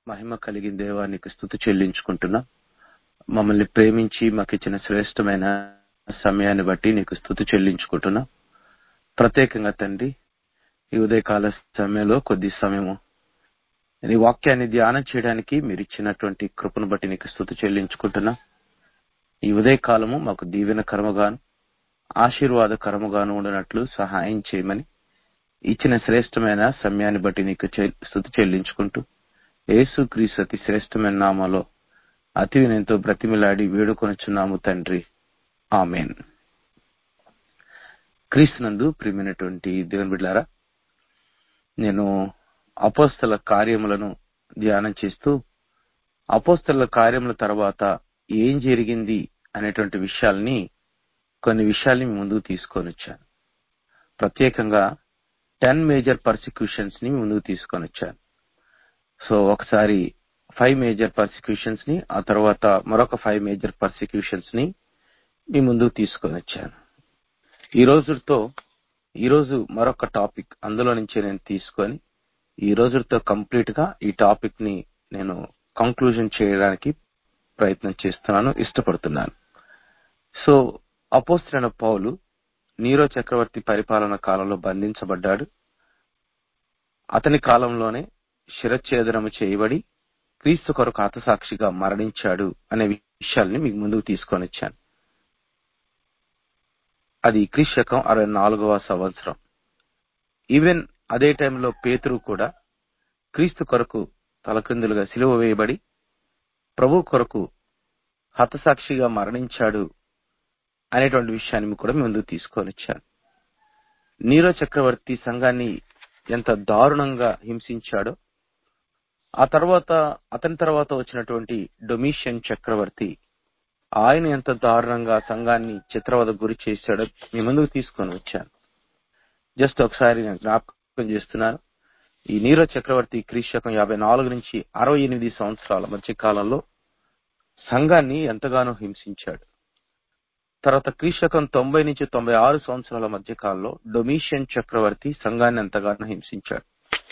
మహిమ కలిగిన దేవానికి స్థుతి చెల్లించుకుంటున్నా మమ్మల్ని ప్రేమించి మాకు ఇచ్చిన శ్రేష్టమైన సమయాన్ని బట్టి నీకు స్థుతి చెల్లించుకుంటున్నా ప్రత్యేకంగా తండ్రి ఈ ఉదయకాల సమయంలో కొద్ది సమయము నీ వాక్యాన్ని ధ్యానం చేయడానికి మీరు ఇచ్చినటువంటి కృపను బట్టి నీకు స్థుతి చెల్లించుకుంటున్నా ఈ ఉదయకాలము మాకు దీవెనకరముగాను ఆశీర్వాదకరముగాను ఉండనట్లు సహాయం చేయమని ఇచ్చిన శ్రేష్టమైన సమయాన్ని బట్టి నీకు చె- స్థుతి చెల్లించుకుంటూ యేసు క్రీస్తు అతి శ్రేష్టమైన నామలో అతి వినయంతో బ్రతిమిలాడి వేడుకొనుచున్నాము తండ్రి ఆమెన్ క్రీస్తునందు ప్రియమైనటువంటి దేవుని బిడ్డారా నేను అపోస్తల కార్యములను ధ్యానం చేస్తూ అపోస్తల కార్యముల తర్వాత ఏం జరిగింది అనేటువంటి విషయాల్ని కొన్ని విషయాల్ని మీ ముందుకు తీసుకొని వచ్చాను ప్రత్యేకంగా టెన్ మేజర్ పర్సిక్యూషన్స్ ని మీ ముందుకు తీసుకొని వచ్చాను సో ఒకసారి ఫైవ్ మేజర్ పర్సిక్యూషన్స్ ని ఆ తర్వాత మరొక ఫైవ్ మేజర్ పర్సిక్యూషన్స్ ని మీ ముందుకు తీసుకొని వచ్చాను ఈ రోజుతో ఈ రోజు మరొక టాపిక్ అందులో నుంచి నేను తీసుకొని ఈ రోజుతో కంప్లీట్ గా ఈ టాపిక్ ని నేను కంక్లూజన్ చేయడానికి ప్రయత్నం చేస్తున్నాను ఇష్టపడుతున్నాను సో అపోస్తులైన పౌలు నీరో చక్రవర్తి పరిపాలన కాలంలో బంధించబడ్డాడు అతని కాలంలోనే శిరచ్ఛేదనము చేయబడి క్రీస్తు కొరకు హతసాక్షిగా మరణించాడు అనే విషయాల్ని మీకు ముందుకు తీసుకొని వచ్చాను అది క్రీశకం అరవై నాలుగవ సంవత్సరం ఈవెన్ అదే టైంలో పేతురు కూడా క్రీస్తు కొరకు తలక్రిందులుగా సిలువ వేయబడి ప్రభు కొరకు హతసాక్షిగా మరణించాడు అనేటువంటి విషయాన్ని కూడా మీ ముందుకు తీసుకొని వచ్చాను నీరో చక్రవర్తి సంఘాన్ని ఎంత దారుణంగా హింసించాడో ఆ తర్వాత అతని తర్వాత వచ్చినటువంటి డొమిషియన్ చక్రవర్తి ఆయన ఎంత దారుణంగా సంఘాన్ని చిత్రవద గురి చేశాడో మీ ముందుకు తీసుకొని వచ్చాను జస్ట్ ఒకసారి నేను జ్ఞాపకం చేస్తున్నాను ఈ నీరో చక్రవర్తి క్రీశకం యాభై నాలుగు నుంచి అరవై ఎనిమిది సంవత్సరాల మధ్య కాలంలో సంఘాన్ని ఎంతగానో హింసించాడు తర్వాత క్రీశకం తొంభై నుంచి తొంభై ఆరు సంవత్సరాల మధ్య కాలంలో డొమిషియన్ చక్రవర్తి సంఘాన్ని ఎంతగానో హింసించాడు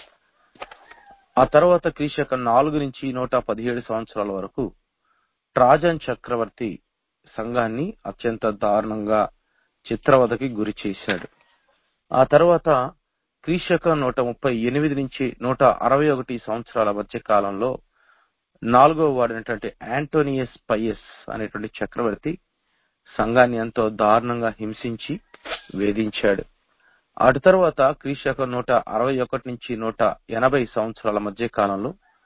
ఆ తర్వాత క్రీశకం నాలుగు నుంచి నూట పదిహేడు సంవత్సరాల వరకు ట్రాజన్ చక్రవర్తి సంఘాన్ని అత్యంత దారుణంగా చిత్రవదకి గురి చేశాడు ఆ తర్వాత క్రీశకం నూట ముప్పై ఎనిమిది నుంచి నూట అరవై ఒకటి సంవత్సరాల మధ్య కాలంలో నాలుగో వాడినటువంటి యాంటోనియస్ పయస్ అనేటువంటి చక్రవర్తి సంఘాన్ని ఎంతో దారుణంగా హింసించి వేధించాడు అటు తర్వాత క్రీశకం నూట అరవై ఒకటి నుంచి నూట ఎనభై సంవత్సరాల మధ్య కాలంలో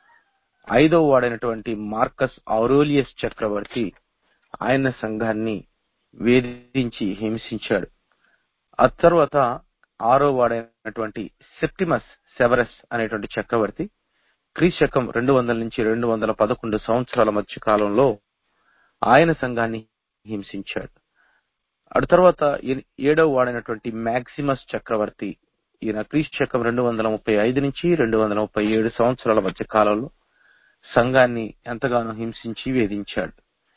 ఐదో వాడైనటువంటి మార్కస్ ఔరోలియస్ చక్రవర్తి ఆయన సంఘాన్ని వేధించి హింసించాడు ఆ తర్వాత ఆరో వాడైనటువంటి సెప్టిమస్ సెవరస్ అనేటువంటి చక్రవర్తి క్రీశకం రెండు వందల నుంచి రెండు వందల పదకొండు సంవత్సరాల మధ్య కాలంలో ఆయన సంఘాన్ని హింసించాడు అటు తర్వాత ఏ- ఏడవ వాడైనటువంటి మ్యాక్సిమస్ చక్రవర్తి ఈయన క్రీశకం రెండు వందల ముప్పై ఐదు నుంచి రెండు వందల ముప్పై ఏడు సంవత్సరాల మధ్య కాలంలో సంఘాన్ని ఎంతగానో హింసించి వేధించాడు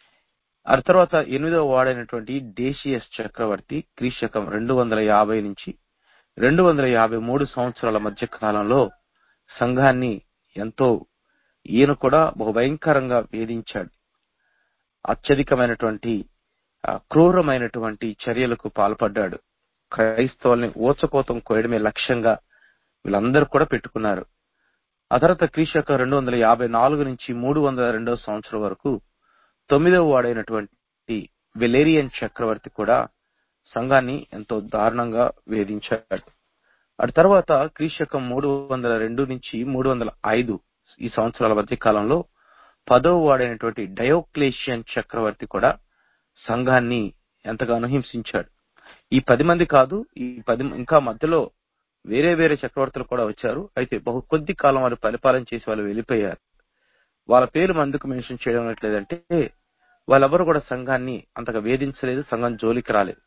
ఆ తర్వాత ఎనిమిదవ వాడైనటువంటి డేషియస్ చక్రవర్తి క్రీశకం రెండు వందల యాభై నుంచి రెండు వందల యాభై మూడు సంవత్సరాల మధ్య కాలంలో సంఘాన్ని ఎంతో ఈయన కూడా బహు భయంకరంగా వేధించాడు అత్యధికమైనటువంటి ఆ, క్రూరమైనటువంటి చర్యలకు పాల్పడ్డాడు క్రైస్తవుల్ని ఊచకోతం కోయడమే లక్ష్యంగా వీళ్ళందరూ కూడా పెట్టుకున్నారు ఆ తర్వాత క్రీశక రెండు వందల యాభై నాలుగు నుంచి మూడు వందల రెండవ సంవత్సరం వరకు తొమ్మిదవ వాడైనటువంటి వెలేరియన్ చక్రవర్తి కూడా సంఘాన్ని ఎంతో దారుణంగా వేధించాడు అటు తర్వాత క్రీశకం మూడు వందల రెండు నుంచి మూడు వందల ఐదు ఈ సంవత్సరాల మధ్య కాలంలో పదవ వాడైనటువంటి డయోక్లేషియన్ చక్రవర్తి కూడా సంఘాన్ని ఎంతగానో హింసించాడు ఈ పది మంది కాదు ఈ పది ఇంకా మధ్యలో వేరే వేరే చక్రవర్తులు కూడా వచ్చారు అయితే బహు కొద్ది కాలం వారు పరిపాలన చేసి వాళ్ళు వెళ్ళిపోయారు వాళ్ళ పేరు మందుకు మెన్షన్ చేయడం లేదంటే వాళ్ళెవరు కూడా సంఘాన్ని అంతగా వేధించలేదు సంఘం జోలికి రాలేదు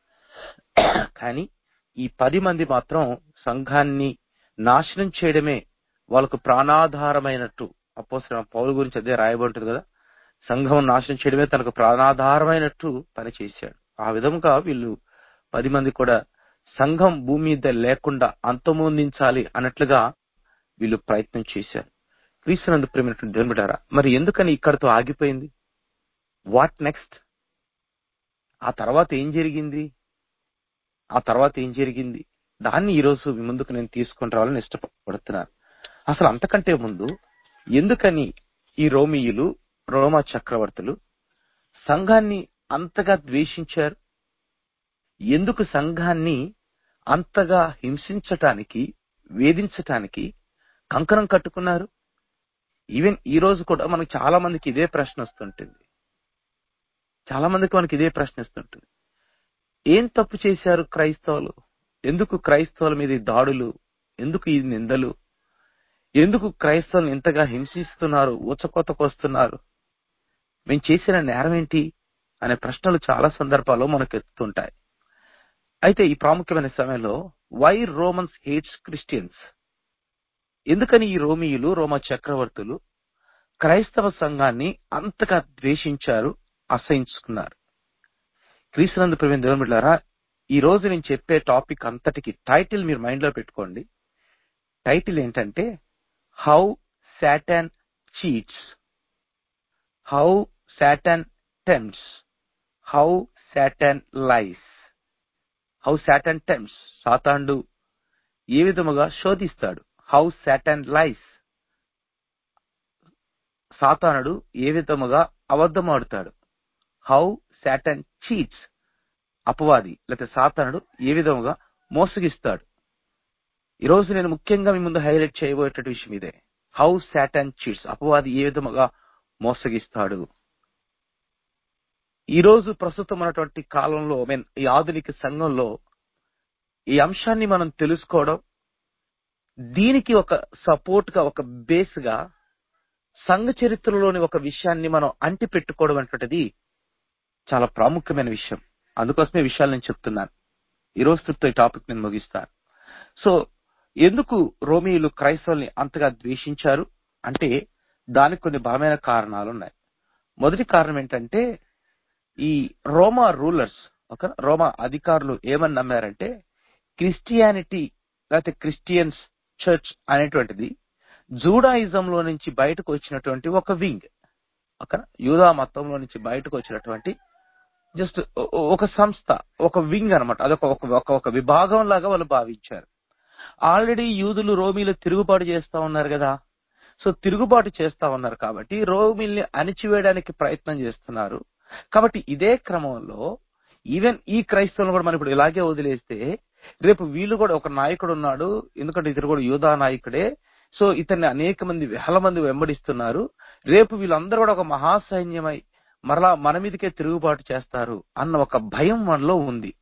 కానీ ఈ పది మంది మాత్రం సంఘాన్ని నాశనం చేయడమే వాళ్ళకు ప్రాణాధారమైనట్టు అపోసిన పౌలు గురించి అదే రాయబడుతుంది కదా సంఘం నాశనం చేయడమే తనకు ప్రాణాధారమైనట్టు పని చేశాడు ఆ విధంగా వీళ్ళు పది మంది కూడా సంఘం భూమి మీద లేకుండా అంతమొందించాలి అన్నట్లుగా వీళ్ళు ప్రయత్నం చేశారు క్రీస్తునందు ప్రేమైనటువంటి దేవుని బిడ్డారా మరి ఎందుకని ఇక్కడితో ఆగిపోయింది వాట్ నెక్స్ట్ ఆ తర్వాత ఏం జరిగింది ఆ తర్వాత ఏం జరిగింది దాన్ని ఈరోజు మీ ముందుకు నేను తీసుకొని రావాలని ఇష్టపడుతున్నాను అసలు అంతకంటే ముందు ఎందుకని ఈ రోమియులు రోమా చక్రవర్తులు సంఘాన్ని అంతగా ద్వేషించారు ఎందుకు సంఘాన్ని అంతగా హింసించటానికి వేధించటానికి కంకణం కట్టుకున్నారు ఈవెన్ ఈ రోజు కూడా మనకు చాలా మందికి ఇదే ప్రశ్న వస్తుంటుంది చాలా మందికి మనకి ఇదే ప్రశ్న వస్తుంటుంది ఏం తప్పు చేశారు క్రైస్తవులు ఎందుకు క్రైస్తవుల మీద ఈ దాడులు ఎందుకు ఈ నిందలు ఎందుకు క్రైస్తవులను ఇంతగా హింసిస్తున్నారు ఊచకోతకొస్తున్నారు మేము చేసిన నేరం ఏంటి అనే ప్రశ్నలు చాలా సందర్భాల్లో మనకు ఎత్తుతుంటాయి అయితే ఈ ప్రాముఖ్యమైన సమయంలో వై రోమన్స్ హేట్స్ క్రిస్టియన్స్ ఎందుకని ఈ రోమియులు రోమా చక్రవర్తులు క్రైస్తవ సంఘాన్ని అంతగా ద్వేషించారు అసహించుకున్నారు క్రీస్తునందు ప్రవీణ్ దేవుని బిడ్డారా ఈ రోజు నేను చెప్పే టాపిక్ అంతటికి టైటిల్ మీరు మైండ్ లో పెట్టుకోండి టైటిల్ ఏంటంటే how Satan cheats how Satan tempts how Satan lies how Satan tempts సాతాండు ఏ విధముగా శోధిస్తాడు హౌ సాటాన్ లైస్ సాతానుడు ఏ విధముగా అబద్ధమాడుతాడు హౌ సాటన్ చీట్స్ అపవాది లేకపోతే సాతానుడు ఏ విధముగా మోసగిస్తాడు ఈరోజు నేను ముఖ్యంగా మీ ముందు హైలైట్ చేయబోయేట విషయం ఇదే హౌ సాటన్ చీట్స్ అపవాది ఏ విధముగా మోసగిస్తాడు ఈ రోజు ప్రస్తుతం ఉన్నటువంటి కాలంలో మీన్ ఈ ఆధునిక సంఘంలో ఈ అంశాన్ని మనం తెలుసుకోవడం దీనికి ఒక సపోర్ట్ గా ఒక బేస్ గా సంఘ చరిత్రలోని ఒక విషయాన్ని మనం అంటి పెట్టుకోవడం అనేటువంటిది చాలా ప్రాముఖ్యమైన విషయం అందుకోసమే ఈ విషయాలు నేను చెప్తున్నాను ఈ రోజుతో ఈ టాపిక్ నేను ముగిస్తాను సో ఎందుకు రోమియులు క్రైస్తవుల్ని అంతగా ద్వేషించారు అంటే దానికి కొన్ని బలమైన కారణాలు ఉన్నాయి మొదటి కారణం ఏంటంటే ఈ రోమా రూలర్స్ ఒక రోమా అధికారులు ఏమని నమ్మారంటే క్రిస్టియానిటీ లేకపోతే క్రిస్టియన్స్ చర్చ్ అనేటువంటిది జూడాయిజంలో నుంచి బయటకు వచ్చినటువంటి ఒక వింగ్ ఒక యూదా మతంలో నుంచి బయటకు వచ్చినటువంటి జస్ట్ ఒక సంస్థ ఒక వింగ్ అనమాట అదొక ఒక ఒక ఒక విభాగం లాగా వాళ్ళు భావించారు ఆల్రెడీ యూదులు రోమీలు తిరుగుబాటు చేస్తా ఉన్నారు కదా సో తిరుగుబాటు చేస్తా ఉన్నారు కాబట్టి రోమిల్ని అణిచివేయడానికి ప్రయత్నం చేస్తున్నారు కాబట్టి ఇదే క్రమంలో ఈవెన్ ఈ క్రైస్తవులను కూడా మనం ఇప్పుడు ఇలాగే వదిలేస్తే రేపు వీళ్ళు కూడా ఒక నాయకుడు ఉన్నాడు ఎందుకంటే ఇతరు కూడా యూదా నాయకుడే సో ఇతన్ని అనేక మంది వేల మంది వెంబడిస్తున్నారు రేపు వీళ్ళందరూ కూడా ఒక మహాసైన్యమై మరలా మన మీదకే తిరుగుబాటు చేస్తారు అన్న ఒక భయం మనలో ఉంది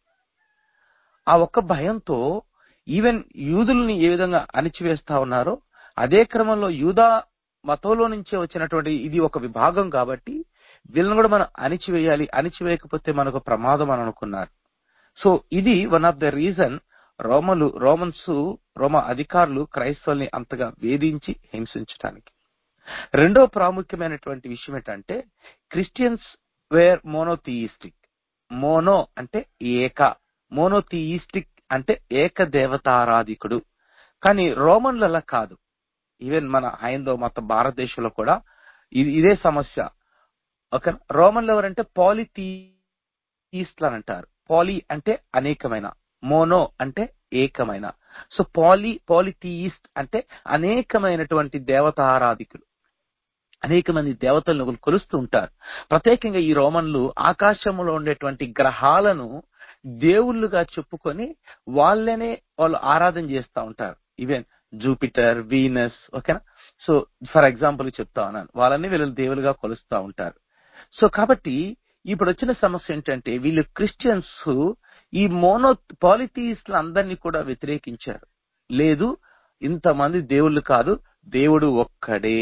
ఆ ఒక్క భయంతో ఈవెన్ యూదుల్ని ఏ విధంగా అణిచివేస్తా ఉన్నారో అదే క్రమంలో యూదా మతంలో నుంచే వచ్చినటువంటి ఇది ఒక విభాగం కాబట్టి వీళ్ళని కూడా మనం అణిచివేయాలి అణిచివేయకపోతే మనకు ప్రమాదం అని అనుకున్నారు సో ఇది వన్ ఆఫ్ ద రీజన్ రోమలు రోమన్స్ రోమ అధికారులు క్రైస్తవుల్ని అంతగా వేధించి హింసించడానికి రెండో ప్రాముఖ్యమైనటువంటి విషయం ఏంటంటే క్రిస్టియన్స్ వేర్ మోనోథియిస్టిక్ మోనో అంటే ఏక మోనోథియిస్టిక్ అంటే ఏక దేవతారాధికుడు కానీ రోమన్లు అలా కాదు ఈవెన్ మన హైందవ మత భారతదేశంలో కూడా ఇది ఇదే సమస్య ఓకే రోమన్లు ఎవరంటే పాలిథీయిస్ట్లు అని అంటారు పాలి అంటే అనేకమైన మోనో అంటే ఏకమైన సో పాలి పాలిథీయిస్ట్ అంటే అనేకమైనటువంటి దేవతారాధికులు అనేక మంది దేవతలను కొలుస్తూ ఉంటారు ప్రత్యేకంగా ఈ రోమన్లు ఆకాశంలో ఉండేటువంటి గ్రహాలను దేవుళ్ళుగా చెప్పుకొని వాళ్ళనే వాళ్ళు ఆరాధన చేస్తూ ఉంటారు ఈవెన్ జూపిటర్ వీనస్ ఓకేనా సో ఫర్ ఎగ్జాంపుల్ చెప్తా ఉన్నాను వాళ్ళని వీళ్ళు దేవులుగా కొలుస్తూ ఉంటారు సో కాబట్టి ఇప్పుడు వచ్చిన సమస్య ఏంటంటే వీళ్ళు క్రిస్టియన్స్ ఈ మోనో పాలిథీస్ల అందరినీ కూడా వ్యతిరేకించారు లేదు ఇంతమంది దేవుళ్ళు కాదు దేవుడు ఒక్కడే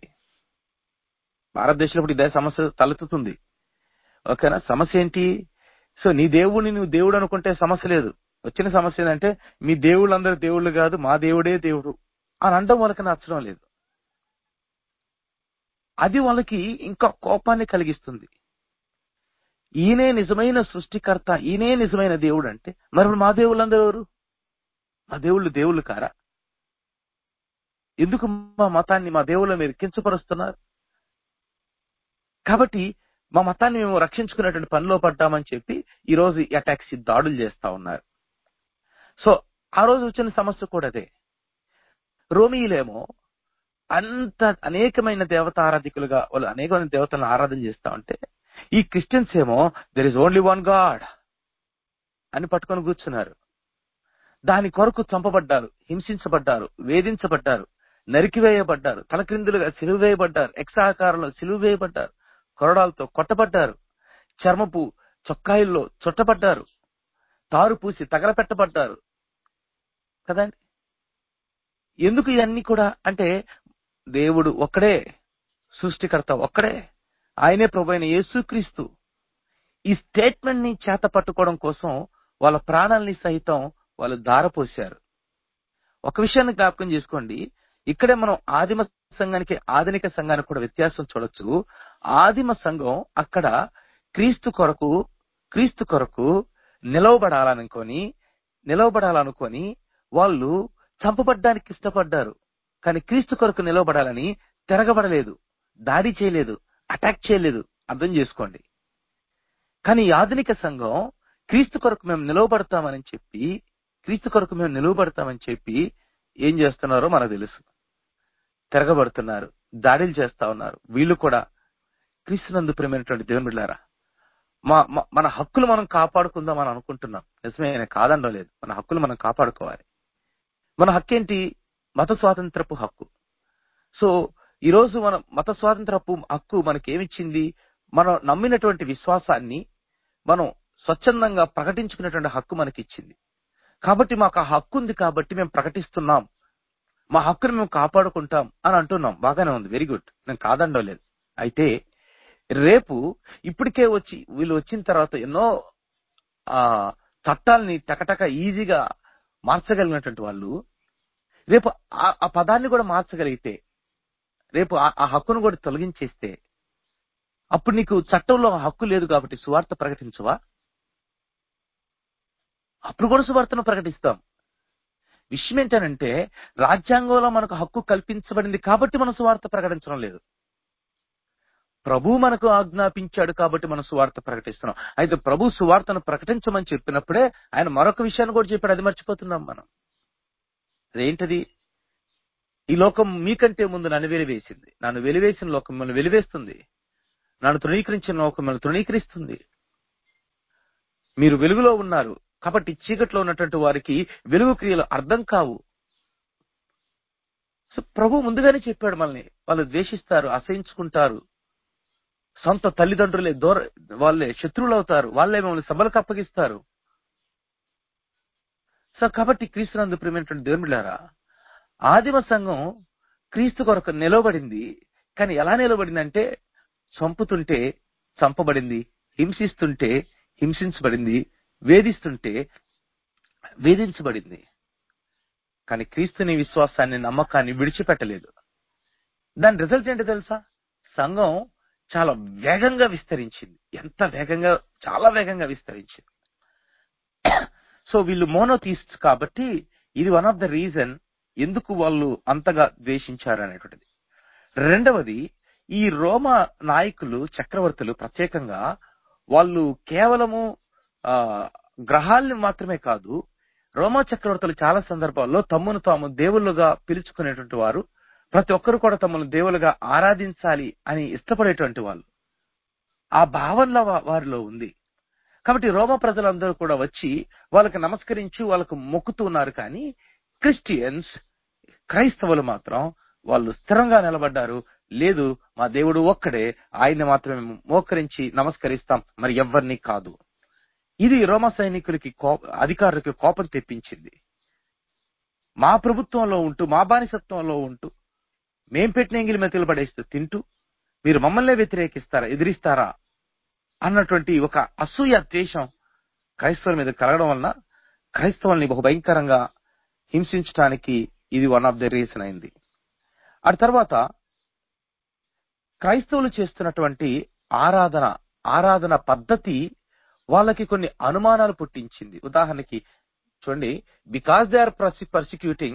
భారతదేశంలో ఇప్పుడు ఇదే సమస్య తలెత్తుతుంది ఓకేనా సమస్య ఏంటి సో నీ దేవుడిని నువ్వు దేవుడు అనుకుంటే సమస్య లేదు వచ్చిన సమస్య ఏంటంటే మీ దేవుళ్ళందరూ దేవుళ్ళు కాదు మా దేవుడే దేవుడు అని అనడం వాళ్ళకి నచ్చడం లేదు అది వాళ్ళకి ఇంకా కోపాన్ని కలిగిస్తుంది ఈయనే నిజమైన సృష్టికర్త ఈయనే నిజమైన దేవుడు అంటే మరి మా దేవుళ్ళందరూ ఎవరు మా దేవుళ్ళు దేవుళ్ళు కారా ఎందుకు మా మతాన్ని మా దేవుళ్ళ మీరు కించపరుస్తున్నారు కాబట్టి మా మతాన్ని మేము రక్షించుకునేటువంటి పనిలో పడ్డామని చెప్పి ఈ రోజు ఈ అటాక్స్ ఈ దాడులు చేస్తా ఉన్నారు సో ఆ రోజు వచ్చిన సమస్య కూడా అదే రోమియులేమో అంత అనేకమైన దేవత ఆరాధికులుగా వాళ్ళు అనేకమైన దేవతలను ఆరాధన చేస్తా ఉంటే ఈ క్రిస్టియన్స్ ఏమో there is only one God అని పట్టుకొని కూర్చున్నారు దాని కొరకు చంపబడ్డారు హింసించబడ్డారు వేధించబడ్డారు నరికివేయబడ్డారు తలక్రిందులుగా సిలువేయబడ్డారు ఎక్సాకారంలో సిలువేయబడ్డారు కొరడాలతో కొట్టబడ్డారు చర్మపు చొక్కాయిల్లో చుట్టబడ్డారు తారు పూసి తగలపెట్టబడ్డారు కదండి ఎందుకు ఇవన్నీ కూడా అంటే దేవుడు ఒక్కడే సృష్టికర్త ఒక్కడే ఆయనే ప్రభు అయిన యేసుక్రీస్తు ఈ స్టేట్మెంట్ ని చేత పట్టుకోవడం కోసం వాళ్ళ ప్రాణాలని సహితం వాళ్ళు దారపోశారు ఒక విషయాన్ని జ్ఞాపకం చేసుకోండి ఇక్కడే మనం ఆదిమ సంఘానికి ఆధునిక సంఘానికి కూడా వ్యత్యాసం చూడొచ్చు ఆదిమ సంఘం అక్కడ క్రీస్తు కొరకు క్రీస్తు కొరకు నిలవబడాలనుకొని నిలవబడాలనుకొని వాళ్ళు చంపబడ్డానికి ఇష్టపడ్డారు కానీ క్రీస్తు కొరకు నిలవబడాలని తిరగబడలేదు దాడి చేయలేదు అటాక్ చేయలేదు అర్థం చేసుకోండి కానీ ఈ ఆధునిక సంఘం క్రీస్తు కొరకు మేము నిలవబడతామని చెప్పి క్రీస్తు కొరకు మేము నిలవబడతామని చెప్పి ఏం చేస్తున్నారో మనకు తెలుసు తిరగబడుతున్నారు దాడులు చేస్తా ఉన్నారు వీళ్ళు కూడా క్రీస్తునందు ప్రేమైనటువంటి దేవుని బిడ్డారా మా మా- మన హక్కులు మనం కాపాడుకుందాం అని అనుకుంటున్నాం నిజమే నేను కాదండం లేదు మన హక్కులు మనం కాపాడుకోవాలి మన హక్కు ఏంటి మత స్వాతంత్రపు హక్కు సో ఈ రోజు మన మత స్వాతంత్రపు హక్కు మనకి ఏమిచ్చింది మనం నమ్మినటువంటి విశ్వాసాన్ని మనం స్వచ్ఛందంగా ప్రకటించుకునేటువంటి హక్కు మనకి ఇచ్చింది కాబట్టి మాకు ఆ హక్కు ఉంది కాబట్టి మేము ప్రకటిస్తున్నాం మా హక్కును మేము కాపాడుకుంటాం అని అంటున్నాం బాగానే ఉంది వెరీ గుడ్ నేను కాదండం లేదు అయితే రేపు ఇప్పటికే వచ్చి వీళ్ళు వచ్చిన తర్వాత ఎన్నో ఆ చట్టాలని టకటక ఈజీగా మార్చగలిగినటువంటి వాళ్ళు రేపు ఆ- ఆ పదాన్ని కూడా మార్చగలిగితే రేపు ఆ- ఆ హక్కును కూడా తొలగించేస్తే అప్పుడు నీకు చట్టంలో ఆ హక్కు లేదు కాబట్టి సువార్త ప్రకటించవా అప్పుడు కూడా సువార్తను ప్రకటిస్తాం విషయం ఏంటనంటే రాజ్యాంగంలో మనకు హక్కు కల్పించబడింది కాబట్టి మనం సువార్త ప్రకటించడం లేదు ప్రభు మనకు ఆజ్ఞాపించాడు కాబట్టి మనం సువార్త ప్రకటిస్తున్నాం అయితే ప్రభు సువార్తను ప్రకటించమని చెప్పినప్పుడే ఆయన మరొక విషయాన్ని కూడా చెప్పాడు అది మర్చిపోతున్నాం మనం అదేంటది ఈ లోకం మీకంటే ముందు నన్ను వెలివేసింది నన్ను వెలివేసిన లోకం మిమ్మల్ని వెలివేస్తుంది నన్ను తృణీకరించిన లోకం మిమ్మల్ని తృణీకరిస్తుంది మీరు వెలుగులో ఉన్నారు కాబట్టి చీకట్లో ఉన్నటువంటి వారికి వెలుగు క్రియలు అర్థం కావు సో ప్రభు ముందుగానే చెప్పాడు మనల్ని వాళ్ళు ద్వేషిస్తారు అసహించుకుంటారు సొంత తల్లిదండ్రులే దూర వాళ్ళే శత్రువులు అవుతారు వాళ్ళే మిమ్మల్ని సభలకు అప్పగిస్తారు సో కాబట్టి క్రీస్తునందు ప్రేమైనటువంటి దేవుని బిడ్డారా ఆదిమ సంఘం క్రీస్తు కొరకు నిలవబడింది కానీ ఎలా నిలబడిందంటే చంపుతుంటే చంపబడింది హింసిస్తుంటే హింసించబడింది వేధిస్తుంటే వేధించబడింది కానీ క్రీస్తుని విశ్వాసాన్ని నమ్మకాన్ని విడిచిపెట్టలేదు దాని రిజల్ట్ ఏంటో తెలుసా సంఘం చాలా వేగంగా విస్తరించింది ఎంత వేగంగా చాలా వేగంగా విస్తరించింది సో వీళ్ళు మోనోథీస్ట్ కాబట్టి ఇది వన్ ఆఫ్ ద రీజన్ ఎందుకు వాళ్ళు అంతగా ద్వేషించారు అనేటువంటిది రెండవది ఈ రోమ నాయకులు చక్రవర్తులు ప్రత్యేకంగా వాళ్ళు కేవలము ఆ గ్రహాల్ని మాత్రమే కాదు రోమా చక్రవర్తులు చాలా సందర్భాల్లో తమ్మును తాము దేవుళ్ళుగా పిలుచుకునేటువంటి వారు ప్రతి ఒక్కరు కూడా తమను దేవులుగా ఆరాధించాలి అని ఇష్టపడేటువంటి వాళ్ళు ఆ భావనలో వా- వారిలో ఉంది కాబట్టి రోమ ప్రజలందరూ కూడా వచ్చి వాళ్ళకి నమస్కరించి వాళ్ళకు మొక్కుతున్నారు కానీ క్రిస్టియన్స్ క్రైస్తవులు మాత్రం వాళ్ళు స్థిరంగా నిలబడ్డారు లేదు మా దేవుడు ఒక్కడే ఆయన్ని మాత్రమే మోకరించి నమస్కరిస్తాం మరి ఎవరిని కాదు ఇది రోమ సైనికులకి కో- అధికారులకి కోపం తెప్పించింది మా ప్రభుత్వంలో ఉంటూ మా బానిసత్వంలో ఉంటూ మేం పెట్టిన ఎంగిలి మెతులు పడేస్తూ తింటూ మీరు మమ్మల్నే వ్యతిరేకిస్తారా ఎదిరిస్తారా అన్నటువంటి ఒక అసూయ ద్వేషం క్రైస్తవుల మీద కలగడం వలన క్రైస్తవుల్ని బహు భయంకరంగా హింసించడానికి ఇది వన్ ఆఫ్ ద రీజన్ అయింది ఆ తర్వాత క్రైస్తవులు చేస్తున్నటువంటి ఆరాధన ఆరాధన పద్ధతి వాళ్ళకి కొన్ని అనుమానాలు పుట్టించింది ఉదాహరణకి చూడండి బికాస్ దే ఆర్ పర్సిక్యూటింగ్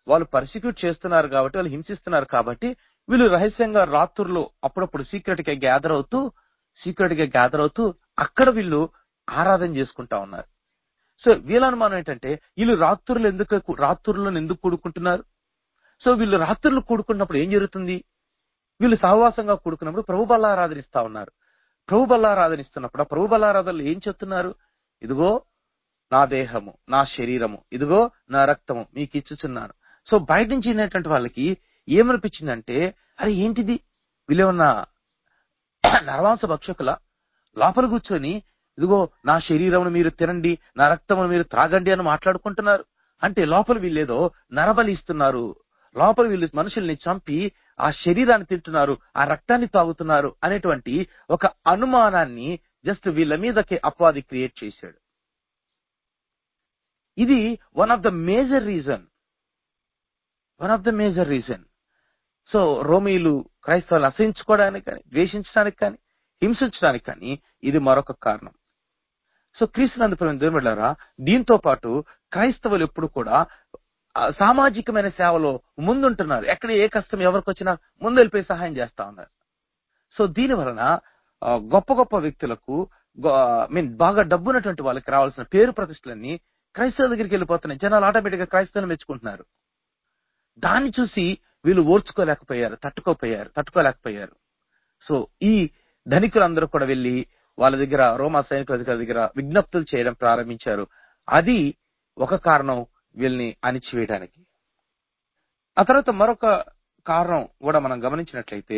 వాళ్ళు పర్సిక్యూట్ చేస్తున్నారు కాబట్టి వాళ్ళు హింసిస్తున్నారు కాబట్టి వీళ్ళు రహస్యంగా రాత్రుల్లో అప్పుడప్పుడు సీక్రెట్ గా గ్యాదర్ అవుతూ సీక్రెట్ గా గ్యాదర్ అవుతూ అక్కడ వీళ్ళు ఆరాధన చేసుకుంటా ఉన్నారు సో వీళ్ళ అనుమానం ఏంటంటే వీళ్ళు రాత్రులు ఎందుకు రాత్రుల్లో ఎందుకు కూడుకుంటున్నారు సో వీళ్ళు రాత్రులు కూడుకున్నప్పుడు ఏం జరుగుతుంది వీళ్ళు సహవాసంగా కూడుకున్నప్పుడు ప్రభు బల్లారాధనిస్తా ఉన్నారు ప్రభు బల్లారాధనిస్తున్నప్పుడు ఆ ప్రభు బల్లారాధనలు ఏం చెప్తున్నారు ఇదిగో నా దేహము నా శరీరము ఇదిగో నా రక్తము మీకు ఇచ్చుచున్నాను సో బయట నుంచి వినేటువంటి వాళ్ళకి ఏమనిపించిందంటే అరే ఏంటిది వీళ్ళేమన్నా నరవాంస భక్షకుల లోపల కూర్చొని ఇదిగో నా శరీరమును మీరు తినండి నా రక్తమును మీరు త్రాగండి అని మాట్లాడుకుంటున్నారు అంటే లోపల వీళ్ళేదో నరబలి ఇస్తున్నారు లోపల వీళ్ళు మనుషుల్ని చంపి ఆ శరీరాన్ని తింటున్నారు ఆ రక్తాన్ని తాగుతున్నారు అనేటువంటి ఒక అనుమానాన్ని జస్ట్ వీళ్ళ మీదకి అపవాది క్రియేట్ చేశాడు ఇది one of the major reason one of the major reason so రోమీలు క్రైస్తవులు అసహించుకోవడానికి కానీ ద్వేషించడానికి కానీ హింసించడానికి కానీ ఇది మరొక కారణం సో క్రీస్తునందు ప్రేమ దేవుళ్ళారా దీంతో పాటు క్రైస్తవులు ఎప్పుడు కూడా ఆ, సామాజికమైన సేవలో ముందుంటున్నారు ఎక్కడ ఏ కష్టం ఎవరికి వచ్చినా ముందు వెళ్ళిపోయి సహాయం చేస్తా ఉన్నారు సో దీని వలన ఆ, గొప్ప గొప్ప వ్యక్తులకు మీన్ బాగా డబ్బున్నటువంటి వాళ్ళకి రావాల్సిన పేరు ప్రతిష్టలన్నీ క్రైస్తవుల దగ్గరికి వెళ్ళిపోతున్నాయి జనాలు ఆటోమేటిక్ గా క్రైస్తవులు మెచ్చుకుంటున్నారు దాన్ని చూసి వీళ్ళు ఓర్చుకోలేకపోయారు తట్టుకోపోయారు తట్టుకోలేకపోయారు సో ఈ ధనికులందరూ కూడా వెళ్లి వాళ్ళ దగ్గర రోమా సైనికుల దగ్గర దగ్గర విజ్ఞప్తులు చేయడం ప్రారంభించారు అది ఒక కారణం వీళ్ళని అణిచివేయడానికి ఆ తర్వాత మరొక కారణం కూడా మనం గమనించినట్లయితే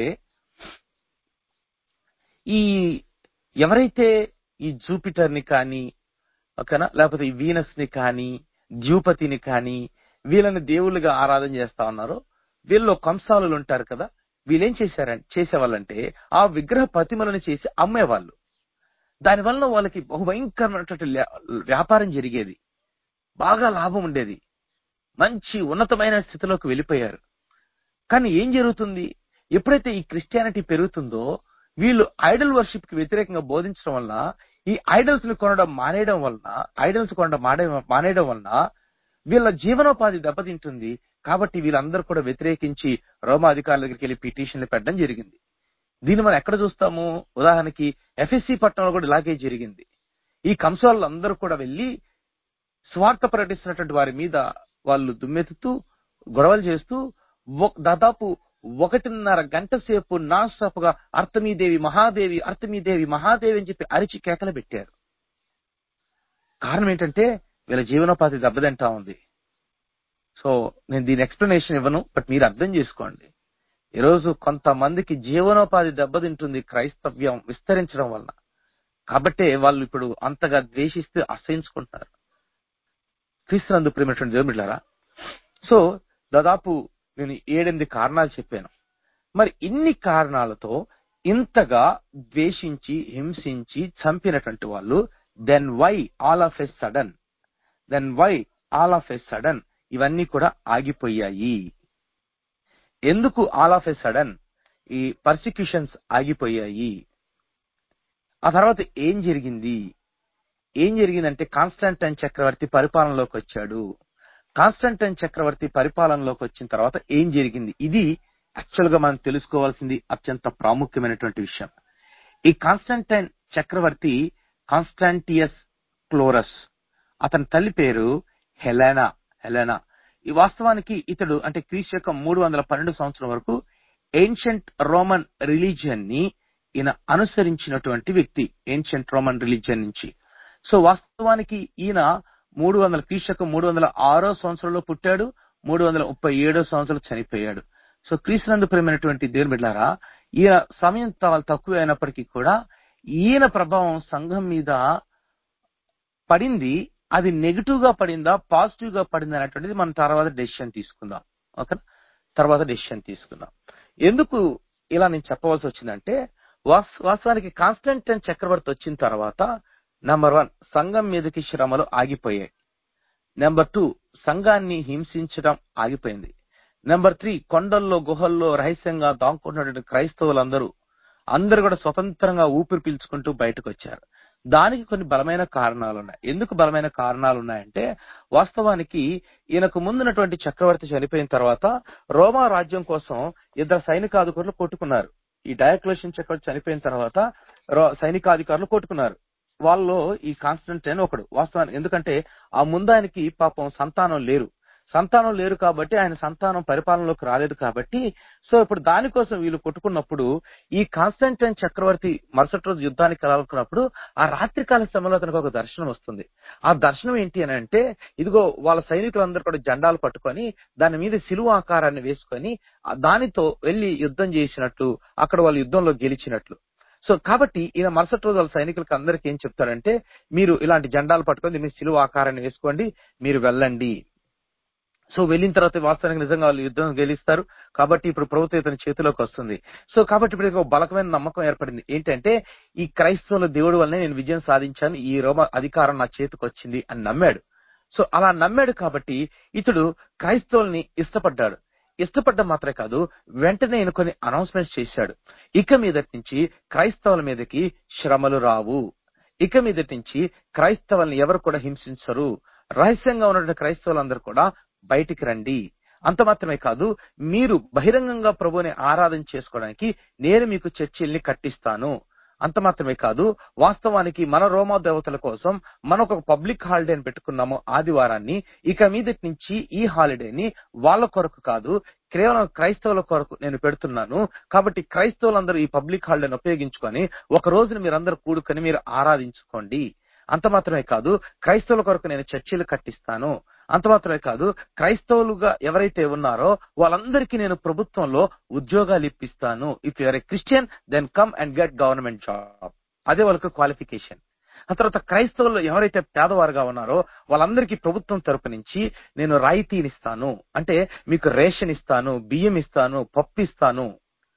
ఈ ఎవరైతే ఈ జూపిటర్ ని కానీ ఓకేనా లేకపోతే ఈ వీనస్ ని కానీ ద్యూపతిని కానీ వీళ్ళని దేవుళ్ళుగా ఆరాధన చేస్తా ఉన్నారో వీళ్ళు కంసాలు ఉంటారు కదా వీళ్ళేం చేశారంటే చేసేవాళ్ళంటే ఆ విగ్రహ ప్రతిమలను చేసి అమ్మేవాళ్ళు దానివల్ల వాళ్ళకి బహు భయంకరమైనటువంటి ల్యా- వ్యాపారం జరిగేది బాగా లాభం ఉండేది మంచి ఉన్నతమైన స్థితిలోకి వెళ్ళిపోయారు కానీ ఏం జరుగుతుంది ఎప్పుడైతే ఈ క్రిస్టియానిటీ పెరుగుతుందో వీళ్ళు ఐడల్ వర్షిప్ కి వ్యతిరేకంగా బోధించడం వలన ఈ ఐడల్స్ ని కొనడం మానేయడం వలన ఐడల్స్ కొనడం మానే- మానేయడం వలన వీళ్ళ జీవనోపాధి దెబ్బతింటుంది కాబట్టి వీళ్ళందరూ కూడా వ్యతిరేకించి రోమా అధికారుల దగ్గరికి వెళ్ళి పిటిషన్లు పెట్టడం జరిగింది దీన్ని మనం ఎక్కడ చూస్తాము ఉదాహరణకి ఎఫ్ఎస్సి పట్టణంలో కూడా ఇలాగే జరిగింది ఈ కంసాలు అందరూ కూడా వెళ్లి స్వార్థ ప్రకటిస్తున్నటువంటి వారి మీద వాళ్ళు దుమ్మెత్తుతూ గొడవలు చేస్తూ ఒ- దాదాపు ఒకటిన్నర గంట సేపు నాన్ స్టాప్ గా అర్థమీదేవి మహాదేవి అర్థమీదేవి మహాదేవి అని చెప్పి అరిచి కేకలు పెట్టారు కారణం ఏంటంటే వీళ్ళ జీవనోపాధి దెబ్బతింటా ఉంది సో నేను దీని ఎక్స్ప్లెనేషన్ ఇవ్వను బట్ మీరు అర్థం చేసుకోండి ఈరోజు కొంతమందికి జీవనోపాధి దెబ్బతింటుంది క్రైస్తవ్యం విస్తరించడం వలన కాబట్టే వాళ్ళు ఇప్పుడు అంతగా ద్వేషిస్తూ అసహించుకుంటున్నారు క్రీస్తునందు ప్రేమటువంటి దేవుమిట్లారా సో దాదాపు నేను ఏడెనిమిది కారణాలు చెప్పాను మరి ఇన్ని కారణాలతో ఇంతగా ద్వేషించి హింసించి చంపినటువంటి వాళ్ళు then why all of a sudden then why all of a sudden ఇవన్నీ కూడా ఆగిపోయాయి ఎందుకు ఆల్ ఆఫ్ ఎ సడన్ ఈ పర్సిక్యూషన్స్ ఆగిపోయాయి ఆ తర్వాత ఏం జరిగింది ఏం జరిగిందంటే కాన్స్టాంటైన్ చక్రవర్తి పరిపాలనలోకి వచ్చాడు కాన్స్టాంటైన్ చక్రవర్తి పరిపాలనలోకి వచ్చిన తర్వాత ఏం జరిగింది ఇది యాక్చువల్ గా మనం తెలుసుకోవాల్సింది అత్యంత ప్రాముఖ్యమైనటువంటి విషయం ఈ కాన్స్టాంటైన్ చక్రవర్తి కాన్స్టాంటియస్ క్లోరస్ అతని తల్లి పేరు హెలెనా హెలెనా ఈ వాస్తవానికి ఇతడు అంటే క్రీస్తు యొక్క మూడు వందల పన్నెండు సంవత్సరం వరకు ఏన్షియంట్ రోమన్ రిలీజియన్ ని ఈయన అనుసరించినటువంటి వ్యక్తి ఏన్షియంట్ రోమన్ రిలీజియన్ నుంచి సో వాస్తవానికి ఈయన మూడు వందల క్రీస్తు మూడు వందల ఆరో సంవత్సరంలో పుట్టాడు మూడు వందల ముప్పై ఏడో సంవత్సరం చనిపోయాడు సో క్రీస్తునందు ప్రేమైనటువంటి దేవుని బిడ్డారా ఈయన సమయం చాలా తక్కువ అయినప్పటికీ కూడా ఈయన ప్రభావం సంఘం మీద పడింది అది నెగిటివ్ గా పడిందా పాజిటివ్ గా పడిందా అనేటువంటిది మనం తర్వాత డెసిషన్ తీసుకుందాం ఓకే తర్వాత డెసిషన్ తీసుకుందాం ఎందుకు ఇలా నేను చెప్పవలసి వచ్చిందంటే వాస్- వాస్తవానికి కాన్స్టంటైన్ చక్రవర్తి వచ్చిన తర్వాత నెంబర్ వన్ సంఘం మీదకి శ్రమలు ఆగిపోయాయి నెంబర్ టూ సంఘాన్ని హింసించడం ఆగిపోయింది నెంబర్ త్రీ కొండల్లో గుహల్లో రహస్యంగా దాక్కుంటున్నటువంటి క్రైస్తవులందరూ అందరూ కూడా స్వతంత్రంగా ఊపిరి పీల్చుకుంటూ బయటకు వచ్చారు దానికి కొన్ని బలమైన కారణాలు ఉన్నాయి ఎందుకు బలమైన కారణాలు ఉన్నాయంటే వాస్తవానికి ఈయనకు ముందున్నటువంటి చక్రవర్తి చనిపోయిన తర్వాత రోమా రాజ్యం కోసం ఇద్దరు సైనికాధికారులు కొట్టుకున్నారు ఈ డయాక్లోషన్ చక్రవర్తి చనిపోయిన తర్వాత రో- సైనికాధికారులు కొట్టుకున్నారు వాళ్ళలో ఈ కాన్స్టంటైన్ ఒకడు వాస్తవానికి ఎందుకంటే ఆ ముందు ఆయనకి పాపం సంతానం లేరు సంతానం లేరు కాబట్టి ఆయన సంతానం పరిపాలనలోకి రాలేదు కాబట్టి సో ఇప్పుడు దానికోసం వీళ్ళు కొట్టుకున్నప్పుడు ఈ కాన్స్టంటైన్ చక్రవర్తి మరుసటి రోజు యుద్ధానికి వెళ్ళాలనుకున్నప్పుడు ఆ రాత్రికాల సమయంలో అతనికి ఒక దర్శనం వస్తుంది ఆ దర్శనం ఏంటి అని అంటే ఇదిగో వాళ్ళ సైనికులందరూ కూడా జెండాలు పట్టుకొని దాని మీద సిలువ ఆకారాన్ని వేసుకొని ఆ దానితో వెళ్లి యుద్ధం చేసినట్లు అక్కడ వాళ్ళు యుద్ధంలో గెలిచినట్లు సో కాబట్టి ఈయన మరుసటి రోజు వాళ్ళ సైనికులకు అందరికీ ఏం చెప్తారంటే మీరు ఇలాంటి జెండాలు పట్టుకొని మీ సిలువ ఆకారాన్ని వేసుకోండి మీరు వెళ్ళండి సో వెళ్ళిన తర్వాత వాస్తవానికి నిజంగా వాళ్ళు యుద్ధం గెలుస్తారు కాబట్టి ఇప్పుడు ప్రభుత్వం ఇతని చేతిలోకి వస్తుంది సో కాబట్టి ఇప్పుడు ఒక బలకమైన నమ్మకం ఏర్పడింది ఏంటంటే ఈ క్రైస్తవుల దేవుడి వల్లనే నేను విజయం సాధించాను ఈ రోమ అధికారం నా చేతికి వచ్చింది అని నమ్మాడు సో అలా నమ్మాడు కాబట్టి ఇతడు క్రైస్తవుల్ని ఇష్టపడ్డాడు ఇష్టపడ్డం మాత్రమే కాదు వెంటనే ఈయన కొన్ని అనౌన్స్మెంట్స్ చేశాడు ఇక మీదటి నుంచి క్రైస్తవుల మీదకి శ్రమలు రావు ఇక మీదటి నుంచి క్రైస్తవుల్ని ఎవరు కూడా హింసించరు రహస్యంగా ఉన్నటువంటి క్రైస్తవులందరూ కూడా బయటికి రండి అంత మాత్రమే కాదు మీరు బహిరంగంగా ప్రభుని ఆరాధన చేసుకోవడానికి నేను మీకు చర్చిల్ని కట్టిస్తాను అంత మాత్రమే కాదు వాస్తవానికి మన రోమా దేవతల కోసం మనం ఒక పబ్లిక్ హాలిడేని పెట్టుకున్నాము ఆదివారాన్ని ఇక మీదటి నుంచి ఈ హాలిడేని వాళ్ళ కొరకు కాదు కేవలం క్రైస్తవుల కొరకు నేను పెడుతున్నాను కాబట్టి క్రైస్తవులందరూ ఈ పబ్లిక్ హాలిడేని ఉపయోగించుకొని ఒక రోజున మీరందరూ కూడుకొని మీరు ఆరాధించుకోండి అంత మాత్రమే కాదు క్రైస్తవుల కొరకు నేను చర్చిలు కట్టిస్తాను అంత మాత్రమే కాదు క్రైస్తవులుగా ఎవరైతే ఉన్నారో వాళ్ళందరికీ నేను ప్రభుత్వంలో ఉద్యోగాలు ఇప్పిస్తాను if you're a Christian then come and get government job అదే వాళ్ళకి క్వాలిఫికేషన్ ఆ తర్వాత క్రైస్తవులు ఎవరైతే పేదవారుగా ఉన్నారో వాళ్ళందరికీ ప్రభుత్వం తరపు నుంచి నేను రాయితీనిస్తాను అంటే మీకు రేషన్ ఇస్తాను బియ్యం ఇస్తాను పప్పు ఇస్తాను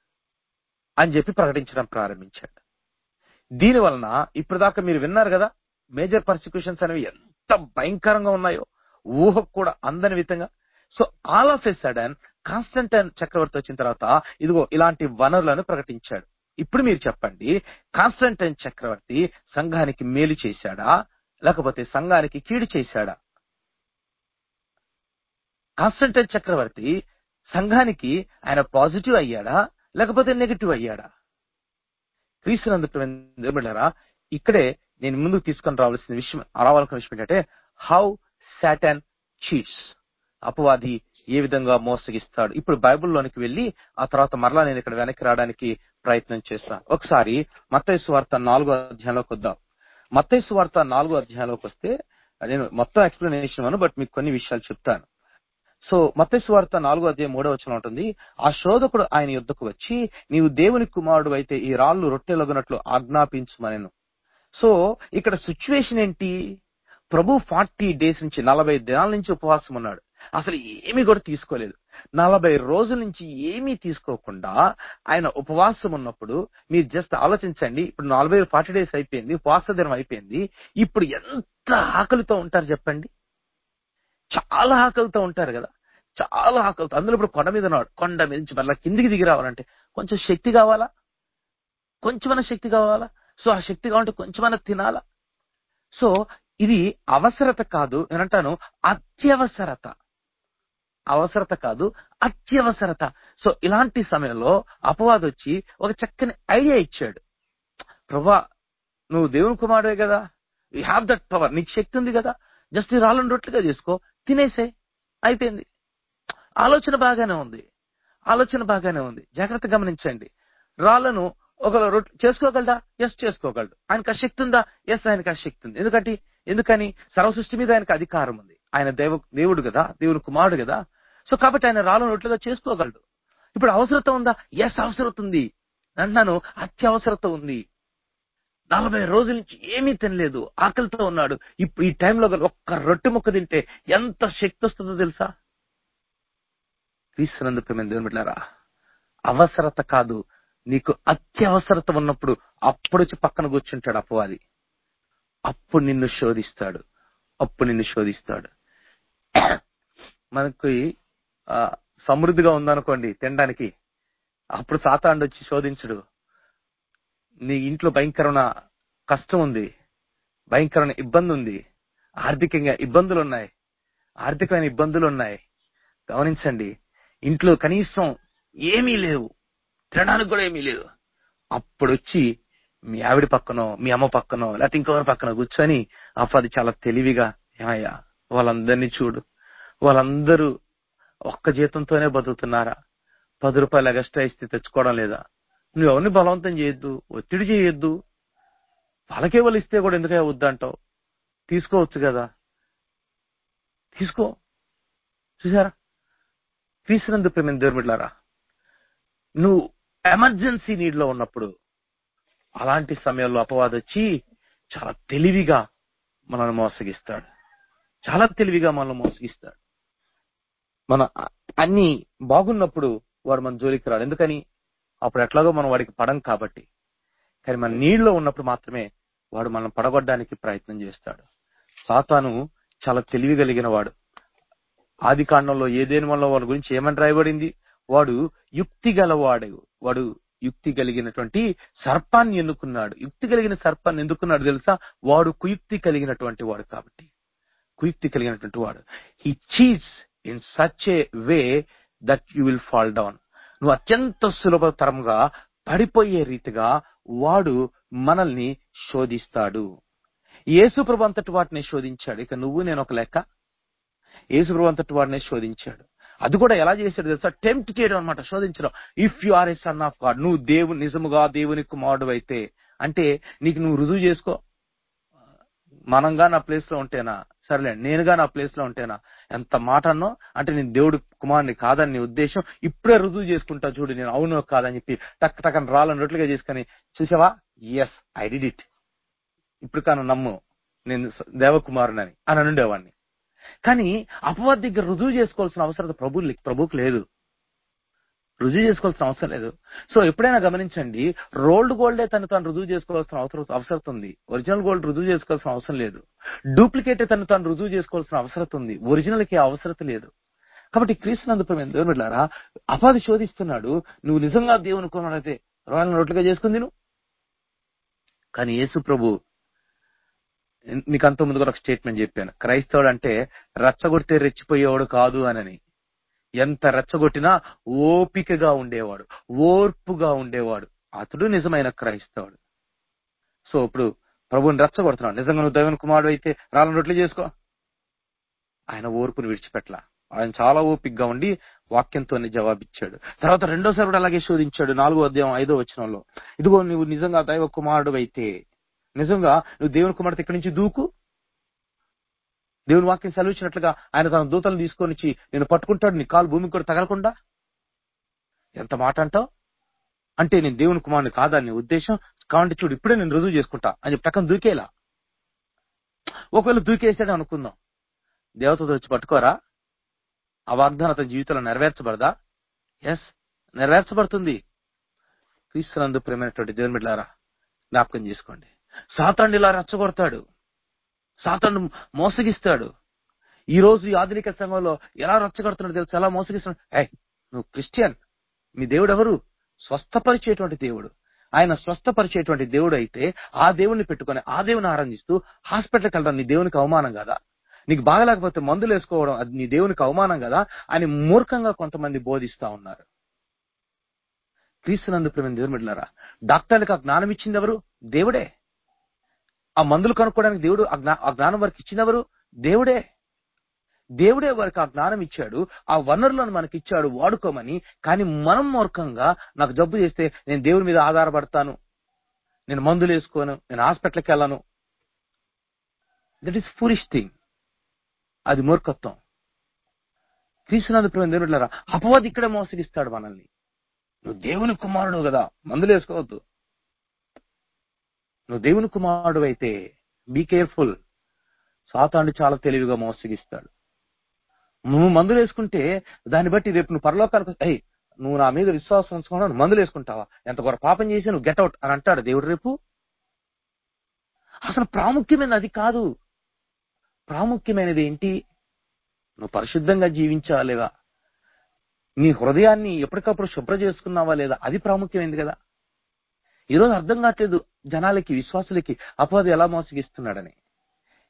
అని చెప్పి ప్రకటించడం ప్రారంభించాడు దీని వలన ఇప్పుడు దాకా మీరు విన్నారు కదా మేజర్ పర్సిక్యూషన్స్ అనేవి ఎంత భయంకరంగా ఉన్నాయో ఊహకు కూడా అందని విధంగా so all of a sudden Constantine చక్రవర్తి వచ్చిన తర్వాత ఇదిగో ఇలాంటి వనరులను ప్రకటించాడు ఇప్పుడు మీరు చెప్పండి కాన్స్టంటైన్ చక్రవర్తి సంఘానికి మేలు చేశాడా లేకపోతే సంఘానికి కీడు చేశాడా కాన్స్టంటైన్ చక్రవర్తి సంఘానికి ఆయన పాజిటివ్ అయ్యాడా లేకపోతే నెగిటివ్ అయ్యాడా క్రీస్తునందుకు ఇక్కడే నేను ముందుకు తీసుకొని రావాల్సిన విషయం రావాలనుకున్న విషయం ఏంటంటే హౌ సాటన్ చీట్స్ అపవాది ఏ విధంగా మోసగిస్తాడు ఇప్పుడు బైబిల్లోనికి వెళ్ళి ఆ తర్వాత మరలా నేను ఇక్కడ వెనక్కి రావడానికి ప్రయత్నం చేస్తాను ఒకసారి మత్తయి వార్త నాలుగో అధ్యాయంలోకి వద్దాం మత్తయి వార్త నాలుగో అధ్యాయంలోకి వస్తే నేను మొత్తం ఎక్స్ప్లెనేషన్ అను బట్ మీకు కొన్ని విషయాలు చెప్తాను సో మత్తయి వార్త నాలుగో అధ్యాయం మూడో వచనం ఉంటుంది ఆ శోధకుడు ఆయన యుద్ధకు వచ్చి నీవు దేవుని కుమారుడు అయితే ఈ రాళ్ళు రొట్టెలగునట్లు ఆజ్ఞాపించమనెను సో ఇక్కడ సిచ్యువేషన్ ఏంటి ప్రభు ఫార్టీ డేస్ నుంచి నలభై దినాల నుంచి ఉపవాసం ఉన్నాడు అసలు ఏమీ కూడా తీసుకోలేదు నలభై రోజుల నుంచి ఏమీ తీసుకోకుండా ఆయన ఉపవాసం ఉన్నప్పుడు మీరు జస్ట్ ఆలోచించండి ఇప్పుడు నలభై ఫార్టీ డేస్ అయిపోయింది ఉపవాస దినం అయిపోయింది ఇప్పుడు ఎంత ఆకలితో ఉంటారు చెప్పండి చాలా ఆకలితో ఉంటారు కదా చాలా ఆకలితో అందులో ఇప్పుడు కొండ మీద ఉన్నాడు కొండ మీద నుంచి మళ్ళీ కిందికి దిగి రావాలంటే కొంచెం శక్తి కావాలా కొంచెమన్నా శక్తి కావాలా సో ఆ శక్తి కావాలంటే కొంచెమన్నా తినాలా సో ఇది అవసరత కాదు నేనంటాను అత్యవసరత అవసరత కాదు అత్యవసరత సో ఇలాంటి సమయంలో అపవాదం వచ్చి ఒక చక్కని ఐడియా ఇచ్చాడు ప్రభా నువ్వు దేవుని కుమారుడే కదా యూ హ్యావ్ దట్ పవర్ నీకు శక్తి ఉంది కదా జస్ట్ ఈ రాళ్ళను రొట్టెలుగా చేసుకో తినేసే అయిపోయింది ఆలోచన బాగానే ఉంది ఆలోచన బాగానే ఉంది జాగ్రత్త గమనించండి రాళ్లను ఒక రొట్టె చేసుకోగలడా ఎస్ చేసుకోగలడు ఆయనకు ఆ శక్తి ఉందా ఎస్ ఆయనకు ఆ శక్తి ఉంది ఎందుకంటే ఎందుకని సర్వ సృష్టి మీద ఆయనకు అధికారం ఉంది ఆయన దేవ దేవుడు కదా దేవుని కుమారుడు కదా సో కాబట్టి ఆయన రాళ్ళను రొట్టెలుగా చేసుకోగలడు ఇప్పుడు అవసరత ఉందా ఎస్ అవసరత ఉంది అంటున్నాను అత్యవసరత ఉంది నలభై రోజుల నుంచి ఏమీ తినలేదు ఆకలితో ఉన్నాడు ఇప్పుడు ఈ టైంలో ఒక్క రొట్టె ముక్క తింటే ఎంత శక్తి వస్తుందో తెలుసా క్రీస్తునందుకు మేము దేవుని బిడ్డారా అవసరత కాదు నీకు అత్యవసరత ఉన్నప్పుడు అప్పుడు వచ్చి పక్కన కూర్చుంటాడు అపవాది అప్పుడు నిన్ను శోధిస్తాడు అప్పుడు నిన్ను శోధిస్తాడు మనకి ఆ, సమృద్ధిగా ఉందనుకోండి తినడానికి అప్పుడు సాతాండు వచ్చి శోధించడు నీ ఇంట్లో భయంకరమైన కష్టం ఉంది భయంకరమైన ఇబ్బంది ఉంది ఆర్థికంగా ఇబ్బందులు ఉన్నాయి ఆర్థికమైన ఇబ్బందులు ఉన్నాయి గమనించండి ఇంట్లో కనీసం ఏమీ లేవు తినడానికి కూడా ఏమీ లేదు అప్పుడు వచ్చి మీ ఆవిడ పక్కనో మీ అమ్మ పక్కనో లేకపోతే ఇంకొకరి పక్కన కూర్చొని అప్పది చాలా తెలివిగా ఏమయ్యా వాళ్ళందరినీ చూడు వాళ్ళందరూ ఒక్క జీతంతోనే బతుకుతున్నారా పది రూపాయలు ఎగస్ట్రా ఇస్తే తెచ్చుకోవడం లేదా నువ్వు ఎవరిని బలవంతం చేయొద్దు ఒత్తిడి చేయొద్దు వాళ్ళకే వాళ్ళు ఇస్తే కూడా ఎందుకే వద్దంటావు తీసుకోవచ్చు కదా తీసుకో చూసారా క్రీస్తునందు ప్రేమ దేవుడిలారా నువ్వు ఎమర్జెన్సీ నీడ్ లో ఉన్నప్పుడు అలాంటి సమయంలో అపవాదం వచ్చి చాలా తెలివిగా మనల్ని మోసగిస్తాడు చాలా తెలివిగా మనల్ని మోసగిస్తాడు మన అన్ని బాగున్నప్పుడు వాడు మన జోలికి రాడు ఎందుకని అప్పుడు ఎట్లాగో మనం వాడికి పడం కాబట్టి కానీ మన నీళ్ళలో ఉన్నప్పుడు మాత్రమే వాడు మనం పడగొట్టడానికి ప్రయత్నం చేస్తాడు సాతాను చాలా తెలివి కలిగిన వాడు ఆది కాండంలో ఏదేని వల్ల వాడి గురించి ఏమని రాయబడింది వాడు యుక్తి గలవాడు వాడు యుక్తి కలిగినటువంటి సర్పాన్ని ఎన్నుకున్నాడు యుక్తి కలిగిన సర్పాన్ని ఎందుకున్నాడు తెలుసా వాడు కుయుక్తి కలిగినటువంటి వాడు కాబట్టి కుయుక్తి కలిగినటువంటి వాడు హీ చీజ్ in such a way that you will fall down నువ్వు అత్యంత సులభతరంగా పడిపోయే రీతిగా వాడు మనల్ని శోధిస్తాడు యేసుప్రభు అంతటి వాటిని శోధించాడు ఇక నువ్వు నేను ఒక లెక్క యేసుప్రభు అంతటి వాడిని శోధించాడు అది కూడా ఎలా చేశాడు తెలుసా టెంప్ట్ చేయడం అనమాట శోధించడం if you are a son of God నువ్వు దేవు నిజముగా దేవుని కుమారుడు అయితే అంటే నీకు నువ్వు రుజువు చేసుకో మనంగా నా ప్లేస్ లో ఉంటేనా సరేలే నేనుగా నా ప్లేస్ లో ఉంటేనా ఎంత మాట అన్నో అంటే నేను దేవుడు కుమారుని కాదని నీ ఉద్దేశం ఇప్పుడే రుజువు చేసుకుంటా చూడు నేను అవునో కాదని చెప్పి టక్ టక్కన రాళ్ళని రొట్లుగా చేసుకుని చూసావా ఎస్ ఐ డిడ్ ఇట్ ఇప్పుడు కాను నమ్ము నేను దేవకుమారునని అని అనుండేవాడిని కానీ అపవాది దగ్గర రుజువు చేసుకోవాల్సిన అవసరం ప్రభు ప్రభుకు లేదు రుజువు చేసుకోవాల్సిన అవసరం లేదు సో ఎప్పుడైనా గమనించండి రోల్డ్ గోల్డే తను తాను రుజువు చేసుకోవాల్సిన అవసరం అవసరం ఉంది ఒరిజినల్ గోల్డ్ రుజువు చేసుకోవాల్సిన అవసరం లేదు డూప్లికేట్ తను తాను రుజువు చేసుకోవాల్సిన అవసరం ఉంది ఒరిజినల్ కి అవసరం లేదు కాబట్టి క్రీస్తునందు దేవుడిలారా అపాది శోధిస్తున్నాడు నువ్వు నిజంగా దేవుని కొన్నాడైతే రోయల్ రొట్లుగా చేసుకుంది నువ్వు కానీ యేసు ప్రభు నీకు అంత ముందు కూడా ఒక స్టేట్మెంట్ చెప్పాను క్రైస్తవుడు అంటే రెచ్చగొడితే రెచ్చిపోయేవాడు కాదు అనని ఎంత రెచ్చగొట్టినా ఓపికగా ఉండేవాడు ఓర్పుగా ఉండేవాడు అతడు నిజమైన క్రైస్తవుడు సో ఇప్పుడు ప్రభుని రెచ్చగొడుతున్నాడు నిజంగా నువ్వు దైవన్ కుమారుడు అయితే రాళ్ళ రొట్లు చేసుకో ఆయన ఓర్పుని విడిచిపెట్టలా ఆయన చాలా ఓపికగా ఉండి వాక్యంతోనే జవాబిచ్చాడు తర్వాత రెండోసారి కూడా అలాగే శోధించాడు నాలుగో అధ్యాయం ఐదో వచనంలో ఇదిగో నువ్వు నిజంగా దైవ కుమారుడు అయితే నిజంగా నువ్వు దేవుని కుమార్తె ఇక్కడి నుంచి దూకు దేవుని వాక్యం సెలవిచ్చినట్లుగా ఆయన తన దూతలను తీసుకొని వచ్చి నేను పట్టుకుంటాడు నీ కాలు భూమికి కూడా తగలకుండా ఎంత మాట అంటావు అంటే నేను దేవుని కుమారుని కాదని నీ ఉద్దేశం కాబట్టి చూడు ఇప్పుడే నేను రుజువు చేసుకుంటా అని చెప్పి పక్కన దూకేలా ఒకవేళ దూకేసాడు అనుకుందాం దేవతతో వచ్చి పట్టుకోరా ఆ వాగ్దానం అతని జీవితంలో నెరవేర్చబడదా ఎస్ నెరవేర్చబడుతుంది క్రీస్తునందు ప్రేమైనటువంటి దేవుని బిడ్డారా జ్ఞాపకం చేసుకోండి సాతాండు ఇలా రెచ్చగొడతాడు సాతాండు మోసగిస్తాడు ఈ రోజు ఈ ఆధునిక సంఘంలో ఎలా రెచ్చగొడుతున్నాడు తెలుసు ఎలా మోసగిస్తున్నాడు ఏ నువ్వు క్రిస్టియన్ మీ దేవుడు ఎవరు స్వస్థపరిచేటువంటి దేవుడు ఆయన స్వస్థపరిచేటువంటి దేవుడు అయితే ఆ దేవుడిని పెట్టుకొని ఆ దేవుని ఆరాధిస్తూ హాస్పిటల్కి వెళ్ళడం నీ దేవునికి అవమానం కదా నీకు బాగలేకపోతే మందులు వేసుకోవడం అది నీ దేవునికి అవమానం కదా అని మూర్ఖంగా కొంతమంది బోధిస్తా ఉన్నారు క్రీస్తునందు ప్రేమ దేవుని బిడ్డలారా డాక్టర్లకు ఆ జ్ఞానం ఇచ్చింది ఎవరు దేవుడే ఆ మందులు కనుక్కోవడానికి దేవుడు ఆ జ్ఞా- ఆ జ్ఞానం వారికి ఇచ్చినెవరు దేవుడే దేవుడే వారికి ఆ జ్ఞానం ఇచ్చాడు ఆ వనరులను మనకి ఇచ్చాడు వాడుకోమని కానీ మనం మూర్ఖంగా నాకు జబ్బు చేస్తే నేను దేవుని మీద ఆధారపడతాను నేను మందులు వేసుకోను నేను హాస్పిటల్కి వెళ్ళను దట్ ఈస్ ఫూరిష్ థింగ్ అది మూర్ఖత్వం క్రీస్తునాథ ప్రేమ దేవుడులారా అపవాది ఇక్కడే మోసగిస్తాడు మనల్ని నువ్వు దేవుని కుమారుడు కదా మందులు వేసుకోవద్దు నువ్వు దేవుని కుమారుడు అయితే బీ కేర్ఫుల్ సాతాండు చాలా తెలివిగా మోసగిస్తాడు నువ్వు మందులు వేసుకుంటే దాన్ని బట్టి రేపు నువ్వు పరలోకానికి అయ్యి నువ్వు నా మీద విశ్వాసం ఉంచుకున్నా నువ్వు మందులు వేసుకుంటావా ఎంత గొప్ప పాపం చేసి నువ్వు గెట్అవుట్ అని అంటాడు దేవుడు రేపు అసలు ప్రాముఖ్యమైనది అది కాదు ప్రాముఖ్యమైనది ఏంటి నువ్వు పరిశుద్ధంగా జీవించావా లేదా నీ హృదయాన్ని ఎప్పటికప్పుడు శుభ్ర చేసుకున్నావా లేదా అది ప్రాముఖ్యమైనది కదా ఈరోజు అర్థం కావట్లేదు జనాలకి విశ్వాసులకి అపవాది ఎలా మోసగిస్తున్నాడని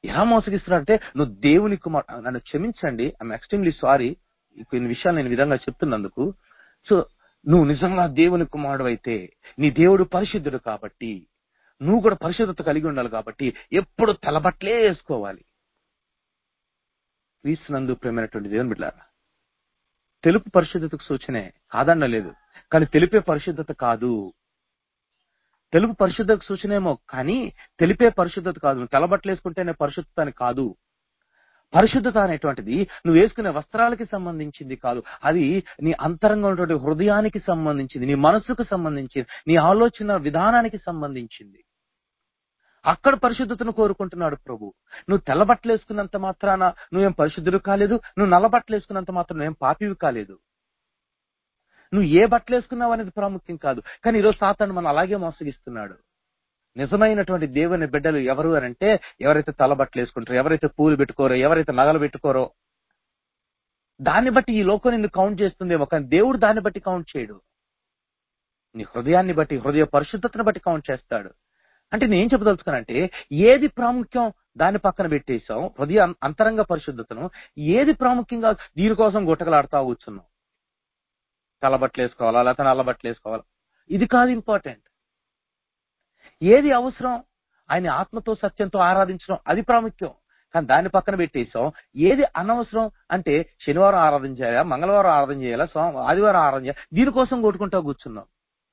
ఎలా మోసగిస్తున్నాడంటే నువ్వు దేవుని కుమార్ నన్ను క్షమించండి ఐఎమ్ ఎక్స్ట్రీమ్లీ సారీ కొన్ని విషయాలు నేను ఈ విధంగా చెప్తున్నందుకు సో నువ్వు నిజంగా దేవుని కుమారుడు అయితే నీ దేవుడు పరిశుద్ధుడు కాబట్టి నువ్వు కూడా పరిశుద్ధత కలిగి ఉండాలి కాబట్టి ఎప్పుడు తలబట్లే వేసుకోవాలి క్రీస్తునందు ప్రేమైనటువంటి దేవుని బిడ్డారా తెలుపు పరిశుద్ధతకు సూచనే కాదన్న లేదు కానీ తెలిపే పరిశుద్ధత కాదు తెలుపు పరిశుద్ధతకు సూచనేమో కానీ తెలిపే పరిశుద్ధత కాదు నువ్వు తెల్లబట్టలు వేసుకుంటేనే పరిశుద్ధత అని కాదు పరిశుద్ధత అనేటువంటిది నువ్వు వేసుకునే వస్త్రాలకి సంబంధించింది కాదు అది నీ అంతరంగా ఉన్నటువంటి హృదయానికి సంబంధించింది నీ మనసుకు సంబంధించింది నీ ఆలోచన విధానానికి సంబంధించింది అక్కడ పరిశుద్ధతను కోరుకుంటున్నాడు ప్రభు నువ్వు తెల్లబట్టలు వేసుకున్నంత మాత్రాన నువ్వేం పరిశుద్ధుడు కాలేదు నువ్వు నల్ల బట్టలు వేసుకున్నంత మాత్రం నువ్వేం పాపివి కాలేదు నువ్వు ఏ బట్టలు వేసుకున్నావు అనేది ప్రాముఖ్యం కాదు కానీ ఈరోజు సాతాను మనం అలాగే మోసగిస్తున్నాడు నిజమైనటువంటి దేవుని బిడ్డలు ఎవరు అని అంటే ఎవరైతే తలబట్టలు వేసుకుంటారో ఎవరైతే పూలు పెట్టుకోరో ఎవరైతే నగలు పెట్టుకోరో దాన్ని బట్టి ఈ లోకం నిన్ను కౌంట్ చేస్తుందేమో కానీ దేవుడు దాన్ని బట్టి కౌంట్ చేయడు నీ హృదయాన్ని బట్టి హృదయ పరిశుద్ధతను బట్టి కౌంట్ చేస్తాడు అంటే నేను ఏం చెప్పదలుచుకున్నానంటే ఏది ప్రాముఖ్యం దాన్ని పక్కన పెట్టేశాం హృదయ అం- అంతరంగ పరిశుద్ధతను ఏది ప్రాముఖ్యంగా దీనికోసం గుట్టకలాడుతా కూర్చున్నాం తలబట్టలు వేసుకోవాలా లేకపోతే నల్లబట్టలు వేసుకోవాలా ఇది కాదు ఇంపార్టెంట్ ఏది అవసరం ఆయన ఆత్మతో సత్యంతో ఆరాధించడం అది ప్రాముఖ్యం కానీ దాన్ని పక్కన పెట్టేసాం ఏది అనవసరం అంటే శనివారం ఆరాధన చేయాలా మంగళవారం ఆరాధన చేయాలా సోమ ఆదివారం ఆరాధన చేయాలి దీనికోసం కొట్టుకుంటా కూర్చున్నాం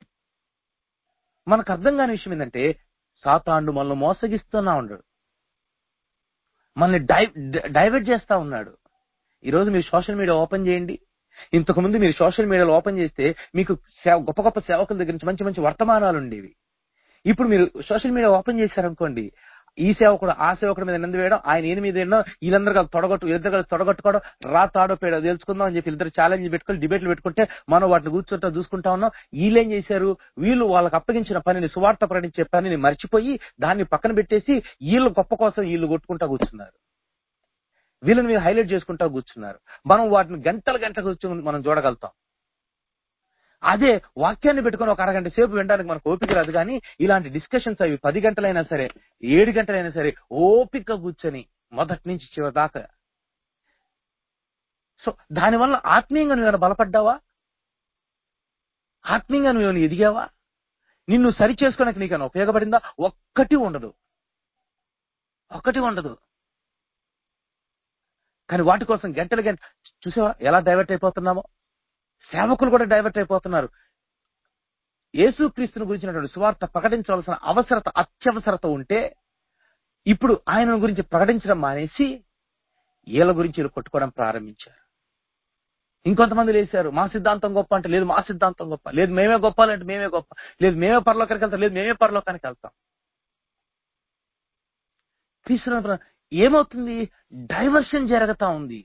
మనకు అర్థం కాని విషయం ఏంటంటే సాతాండు మనల్ని మోసగిస్తున్నా ఉన్నాడు మనల్ని డై డైవర్ట్ చేస్తా ఉన్నాడు ఈ రోజు మీరు సోషల్ మీడియా ఓపెన్ చేయండి ఇంతకు ముందు మీరు సోషల్ మీడియాలో ఓపెన్ చేస్తే మీకు సేవ- గొప్ప గొప్ప సేవకుల దగ్గర నుంచి మంచి మంచి వర్తమానాలు ఉండేవి ఇప్పుడు మీరు సోషల్ మీడియా ఓపెన్ చేశారనుకోండి ఈ సేవకుడు ఆ సేవకుడు మీద నింద వేయడం ఆయన ఈయన మీద వేయడం వీళ్ళందరూ కలిసి తొడగొట్టు ఇద్దరు కలిసి తొడగొట్టుకోవడం రా తాడో పేడో తెలుసుకుందాం అని చెప్పి ఇద్దరు ఛాలెంజ్ పెట్టుకొని డిబేట్లు పెట్టుకుంటే మనం వాటిని కూర్చుంటా చూసుకుంటా ఉన్నాం వీళ్ళేం చేశారు వీళ్ళు వాళ్ళకి అప్పగించిన పనిని సువార్త ప్రకటించే పనిని మర్చిపోయి దాన్ని పక్కన పెట్టేసి వీళ్ళు గొప్ప కోసం వీళ్ళు కొట్టుకుంటా కూర్చున్నారు వీళ్ళని మీరు హైలైట్ చేసుకుంటా కూర్చున్నారు మనం వాటిని గంటల గంటల కూర్చొని మనం చూడగలుగుతాం అదే వాక్యాన్ని పెట్టుకొని ఒక అరగంట సేపు వినడానికి మనకు ఓపిక రాదు కానీ ఇలాంటి డిస్కషన్స్ అవి పది గంటలైనా సరే ఏడు గంటలైనా సరే ఓపిక కూర్చొని మొదటి నుంచి చివరి దాకా సో దానివల్ల ఆత్మీయంగా నువ్వు ఏమైనా బలపడ్డావా ఆత్మీయంగా నువ్వు ఏమైనా ఎదిగావా నిన్ను సరి చేసుకోవడానికి నీకైనా ఉపయోగపడిందా ఒక్కటి ఉండదు ఒక్కటి ఉండదు కానీ వాటి కోసం గంటలు గంట చూసావా ఎలా డైవర్ట్ అయిపోతున్నామో సేవకులు కూడా డైవర్ట్ అయిపోతున్నారు యేసుక్రీస్తుని గురించినటువంటి సువార్త ప్రకటించవలసిన అవసరత అత్యవసరత ఉంటే ఇప్పుడు ఆయన గురించి ప్రకటించడం మానేసి వీళ్ళ గురించి వీళ్ళు కొట్టుకోవడం ప్రారంభించారు ఇంకొంతమంది లేచారు మా సిద్ధాంతం గొప్ప అంటే లేదు మా సిద్ధాంతం గొప్ప లేదు మేమే గొప్ప అంటే మేమే గొప్ప లేదు మేమే పరలోకానికి వెళ్తాం లేదు మేమే పరలోకానికి వెళ్తాం క్రీస్తు ఏమవుతుంది డైవర్షన్ జరుగుతా ఉంది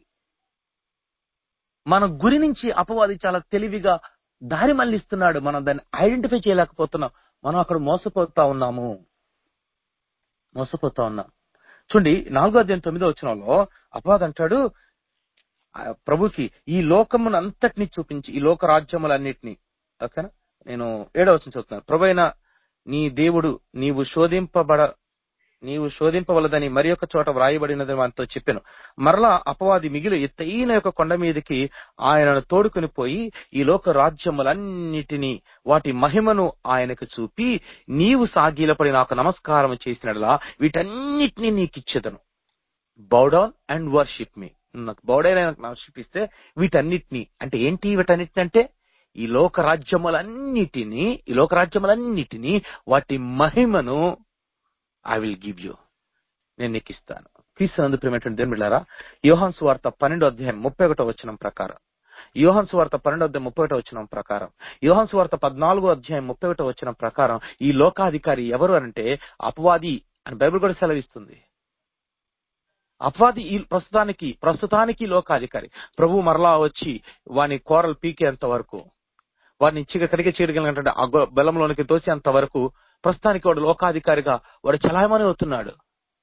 మన గురి నుంచి అపవాది చాలా తెలివిగా దారి మళ్లిస్తున్నాడు మనం దాన్ని ఐడెంటిఫై చేయలేకపోతున్నాం మనం అక్కడ మోసపోతా ఉన్నాము మోసపోతా ఉన్నాం చూడండి నాలుగో అధ్యాయం తొమ్మిదో వచ్చినలో అపవాది అంటాడు ఆ ప్రభుకి ఈ లోకమును అంతటిని చూపించి ఈ లోక రాజ్యములన్నిటినీ ఓకేనా నేను ఏడో వచ్చిన చూస్తున్నాను ప్రభు అయిన నీ దేవుడు నీవు శోధింపబడ నీవు శోధింపవలదని మరి ఒక చోట వ్రాయబడినది మనతో చెప్పాను మరలా అపవాది మిగిలి ఎత్తైన యొక్క కొండ మీదకి ఆయనను తోడుకుని పోయి ఈ లోక రాజ్యములన్నిటినీ వాటి మహిమను ఆయనకు చూపి నీవు సాగిలపడి నాకు నమస్కారం చేసినట్లా వీటన్నిటినీ నీకు ఇచ్చేదను బౌడౌన్ అండ్ వర్షిప్ మీ నాకు బౌడైన నాకు వర్షిప్ ఇస్తే వీటన్నిటినీ అంటే ఏంటి వీటన్నిటిని అంటే ఈ లోక రాజ్యములన్నిటినీ ఈ లోక రాజ్యములన్నిటినీ వాటి మహిమను ఐ విల్ గివ్ యూ నేను నీకు ఇస్తాను క్రీస్తునందు ప్రేమటువంటి దేవుని బిడ్డారా యోహాన్ సువార్త పన్నెండో అధ్యాయం ముప్పై ఒకటో వచనం ప్రకారం యోహాన్ సువార్త పన్నెండో అధ్యాయం ముప్పై ఒకటో వచనం ప్రకారం యోహాన్ సువార్త పద్నాలుగో అధ్యాయం ముప్పై ఒకటో వచనం ప్రకారం ఈ లోకాధికారి ఎవరు అంటే అపవాది అని బైబిల్ కూడా సెలవిస్తుంది అపవాది ఈ ప్రస్తుతానికి ప్రస్తుతానికి లోకాధికారి ప్రభు మరలా వచ్చి వాని కోరలు పీకేంత వరకు వాడిని చిగ కడిగే చేయగలిగినటువంటి ఆ గొ- బెల్లంలోనికి తోసేంత వరకు ప్రస్తుతానికి వాడు లోకాధికారిగా వాడు చలామణి అవుతున్నాడు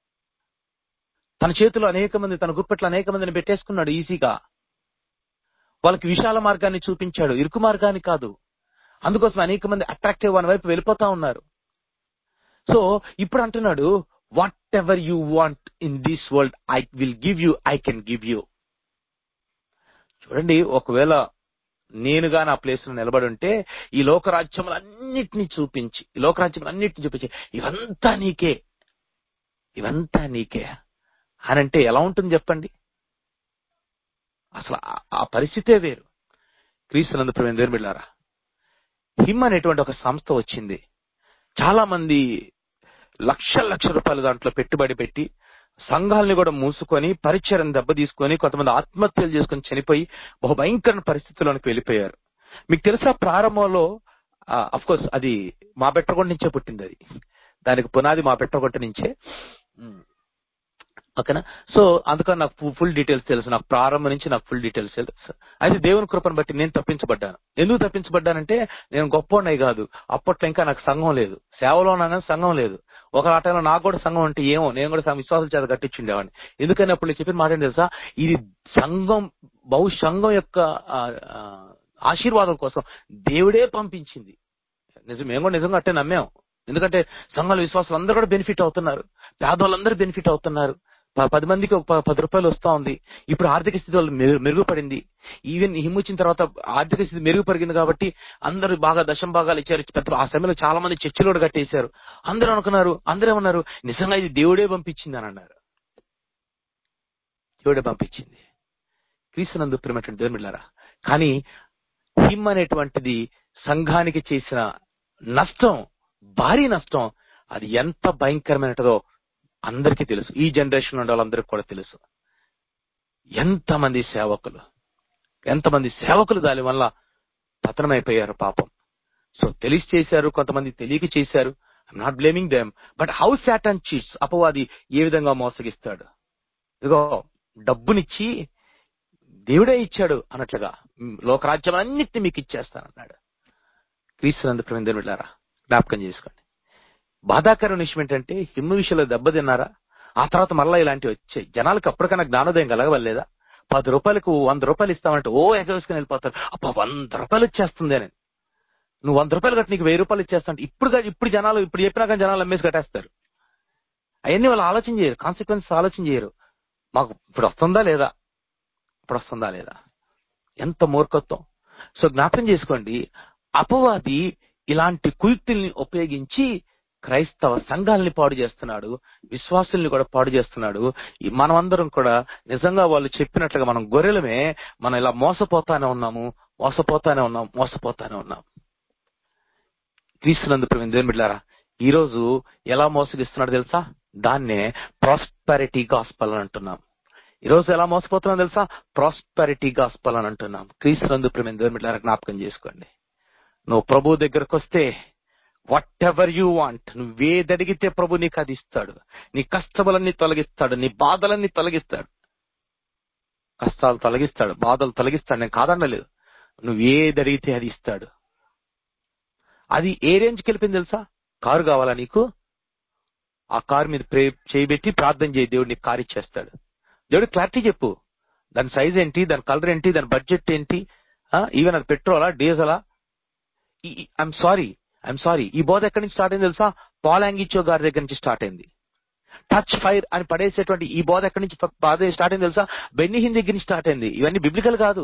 తన చేతిలో అనేక మంది తన గుప్పెట్లో అనేక మందిని పెట్టేసుకున్నాడు ఈజీగా వాళ్ళకి విశాల మార్గాన్ని చూపించాడు ఇరుకు మార్గాన్ని కాదు అందుకోసం అనేక మంది అట్రాక్టివ్ అని వైపు వెళ్ళిపోతా ఉన్నారు సో ఇప్పుడు అంటున్నాడు whatever you want in this world I will give you I can give you చూడండి ఒకవేళ నేనుగా నా ప్లేస్ లో నిలబడి ఉంటే ఈ లోకరాజ్యములన్నిటినీ చూపించి ఈ లోకరాజ్యములన్నిటిని చూపించి ఇవంతా నీకే ఇవంతా నీకే అని అంటే ఎలా ఉంటుంది చెప్పండి అసలు ఆ- ఆ పరిస్థితే వేరు క్రీస్తునందు ప్రేమ దేవుని బిడ్డారా హిమ్ అనేటువంటి ఒక సంస్థ వచ్చింది చాలా మంది లక్షల లక్ష రూపాయలు దాంట్లో పెట్టుబడి పెట్టి సంఘాలని కూడా మూసుకొని పరిచయం దెబ్బ తీసుకొని కొంతమంది ఆత్మహత్యలు చేసుకొని చనిపోయి బహు భయంకర పరిస్థితుల్లోనికి వెళ్ళిపోయారు మీకు తెలుసా ప్రారంభంలో అఫ్ కోర్స్ అది మా బెట్టగొండ నుంచే పుట్టింది అది దానికి పునాది మా బెట్టగొట్ట నుంచే ఉమ్. ఓకేనా సో అందుకని నాకు ఫుల్ డీటెయిల్స్ తెలుసు నాకు ప్రారంభం నుంచి నాకు ఫుల్ డీటెయిల్స్ తెలుసు అయితే దేవుని కృపను బట్టి నేను తప్పించబడ్డాను ఎందుకు తప్పించబడ్డానంటే నేను గొప్ప కాదు అప్పట్లో ఇంకా నాకు సంఘం లేదు సేవలో ఉన్నా కానీ సంఘం లేదు ఒక ఆటలో నాకు కూడా సంఘం అంటే ఏమో నేను కూడా సం- విశ్వాసం చేత కట్టించుండేవాడిని ఎందుకని అప్పుడు నేను చెప్పిన మాట ఏంటి తెలుసా ఇది సంఘం బహు సంఘం యొక్క ఆ, ఆ, ఆశీర్వాదం కోసం దేవుడే పంపించింది నిజం మేము కూడా నిజంగా అట్టే నమ్మాం ఎందుకంటే సంఘాల విశ్వాసులు అందరూ కూడా బెనిఫిట్ అవుతున్నారు పేదవాళ్ళందరూ బెనిఫిట్ అవుతున్నారు ప- పది మందికి ఒక ప- పది రూపాయలు వస్తా ఉంది ఇప్పుడు ఆర్థిక స్థితి వాళ్ళు మెరుగు- మెరుగుపడింది ఈవెన్ హిమ్ముచ్చిన తర్వాత ఆర్థిక స్థితి మెరుగుపరిగింది కాబట్టి అందరూ బాగా దశం భాగాలు ఇచ్చారు పెద్ద ఆ సమయంలో చాలా మంది చర్చిలు కూడా కట్టేశారు అందరూ అనుకున్నారు అందరూ ఏమన్నారు నిజంగా ఇది దేవుడే పంపించింది అని అన్నారు దేవుడే పంపించింది క్రీస్తునందు ప్రేమటువంటి దేవుని బిడ్డలారా కానీ హిమ్ అనేటువంటిది సంఘానికి చేసిన నష్టం భారీ నష్టం అది ఎంత భయంకరమైనదో అందరికీ తెలుసు ఈ జనరేషన్ ఉండే వాళ్ళందరికీ కూడా తెలుసు ఎంతమంది సేవకులు ఎంతమంది సేవకులు దాని వల్ల పతనమైపోయారు పాపం సో తెలిసి చేశారు కొంతమంది తెలియక చేశారు I'm not blaming them but how Satan cheats అపవాది ఏ విధంగా మోసగిస్తాడు ఇదిగో డబ్బునిచ్చి దేవుడే ఇచ్చాడు అన్నట్లుగా "మ్, లోకరాజ్యం అన్నిటిని మీకు ఇచ్చేస్తానన్నాడు క్రీస్తునందు ప్రేమ దేవుడారా జ్ఞాపకం చేసుకోండి బాధాకరమైన విషయం ఏంటంటే హిమ్ము విషయంలో దెబ్బతిన్నారా ఆ తర్వాత మళ్ళా ఇలాంటివి వచ్చాయి జనాలకు అప్పటికైనా జ్ఞానోదయం కలగవలేదా పది రూపాయలకు వంద రూపాయలు ఇస్తామంటే ఓ ఎగవేసుకుని వెళ్ళిపోతారు అప్ప వంద రూపాయలు వచ్చేస్తుంది అని నువ్వు వంద రూపాయలు కట్టి నీకు వెయ్యి రూపాయలు ఇచ్చేస్తాంటే ఇప్పుడు కా- ఇప్పుడు జనాలు ఇప్పుడు చెప్పినా కానీ జనాలు అమ్మేసి కట్టేస్తారు అవన్నీ వాళ్ళు ఆలోచన చేయరు కాన్సిక్వెన్స్ ఆలోచన చేయరు మాకు ఇప్పుడు వస్తుందా లేదా ఇప్పుడు వస్తుందా లేదా ఎంత మూర్ఖత్వం సో జ్ఞాపకం చేసుకోండి అపవాది ఇలాంటి కుయుక్తుల్ని ఉపయోగించి క్రైస్తవ సంఘాలని పాడు చేస్తున్నాడు విశ్వాసుల్ని కూడా పాడు చేస్తున్నాడు ఈ మనమందరం కూడా నిజంగా వాళ్ళు చెప్పినట్లుగా మనం గొర్రెలమే మనం ఇలా మోసపోతానే ఉన్నాము మోసపోతానే ఉన్నాం మోసపోతానే ఉన్నాం క్రీస్తునందు ప్రేమ దేవుని బిడ్డారా ఈ రోజు ఎలా మోసగిస్తున్నాడు తెలుసా దాన్నే ప్రాస్పెరిటీ గాస్పల్ అని అంటున్నాం ఈ రోజు ఎలా మోసపోతున్నాం తెలుసా ప్రాస్పెరిటీ గాస్పల్ అని అంటున్నాం క్రీస్తునందు ప్రేమ దేవుని బిడ్డారా జ్ఞాపకం చేసుకోండి నువ్వు ప్రభు దగ్గరకు వస్తే వాట్ ఎవర్ యూ వాంట్ నువ్వేది అడిగితే ప్రభు నీకు అది ఇస్తాడు నీ కష్టములన్నీ తొలగిస్తాడు నీ బాధలన్నీ తొలగిస్తాడు కష్టాలు తొలగిస్తాడు బాధలు తొలగిస్తాడు నేను కాదనలేదు నువ్వేది అడిగితే అది ఇస్తాడు అది ఏ రేంజ్కి వెళ్ళిపోయింది తెలుసా కారు కావాలా నీకు ఆ కారు మీద ప్రే చేయబెట్టి ప్రార్థన చేయి దేవుడు నీకు కారు ఇచ్చేస్తాడు దేవుడు క్లారిటీ చెప్పు దాని సైజ్ ఏంటి దాని కలర్ ఏంటి దాని బడ్జెట్ ఏంటి ఈవెన్ అది పెట్రోలా డీజలా ఐఎమ్ సారీ ఐఎమ్ సారీ ఈ బోధ ఎక్కడి నుంచి స్టార్ట్ అయింది తెలుసా పాలాంగిచో గారి దగ్గర నుంచి స్టార్ట్ అయింది టచ్ ఫైర్ అని పడేసేటువంటి ఈ బోధ ఎక్కడి నుంచి ప- బాధ స్టార్ట్ అయింది తెలుసా బెన్నిహిన్ దగ్గర నుంచి స్టార్ట్ అయింది ఇవన్నీ బిబ్లికల్ కాదు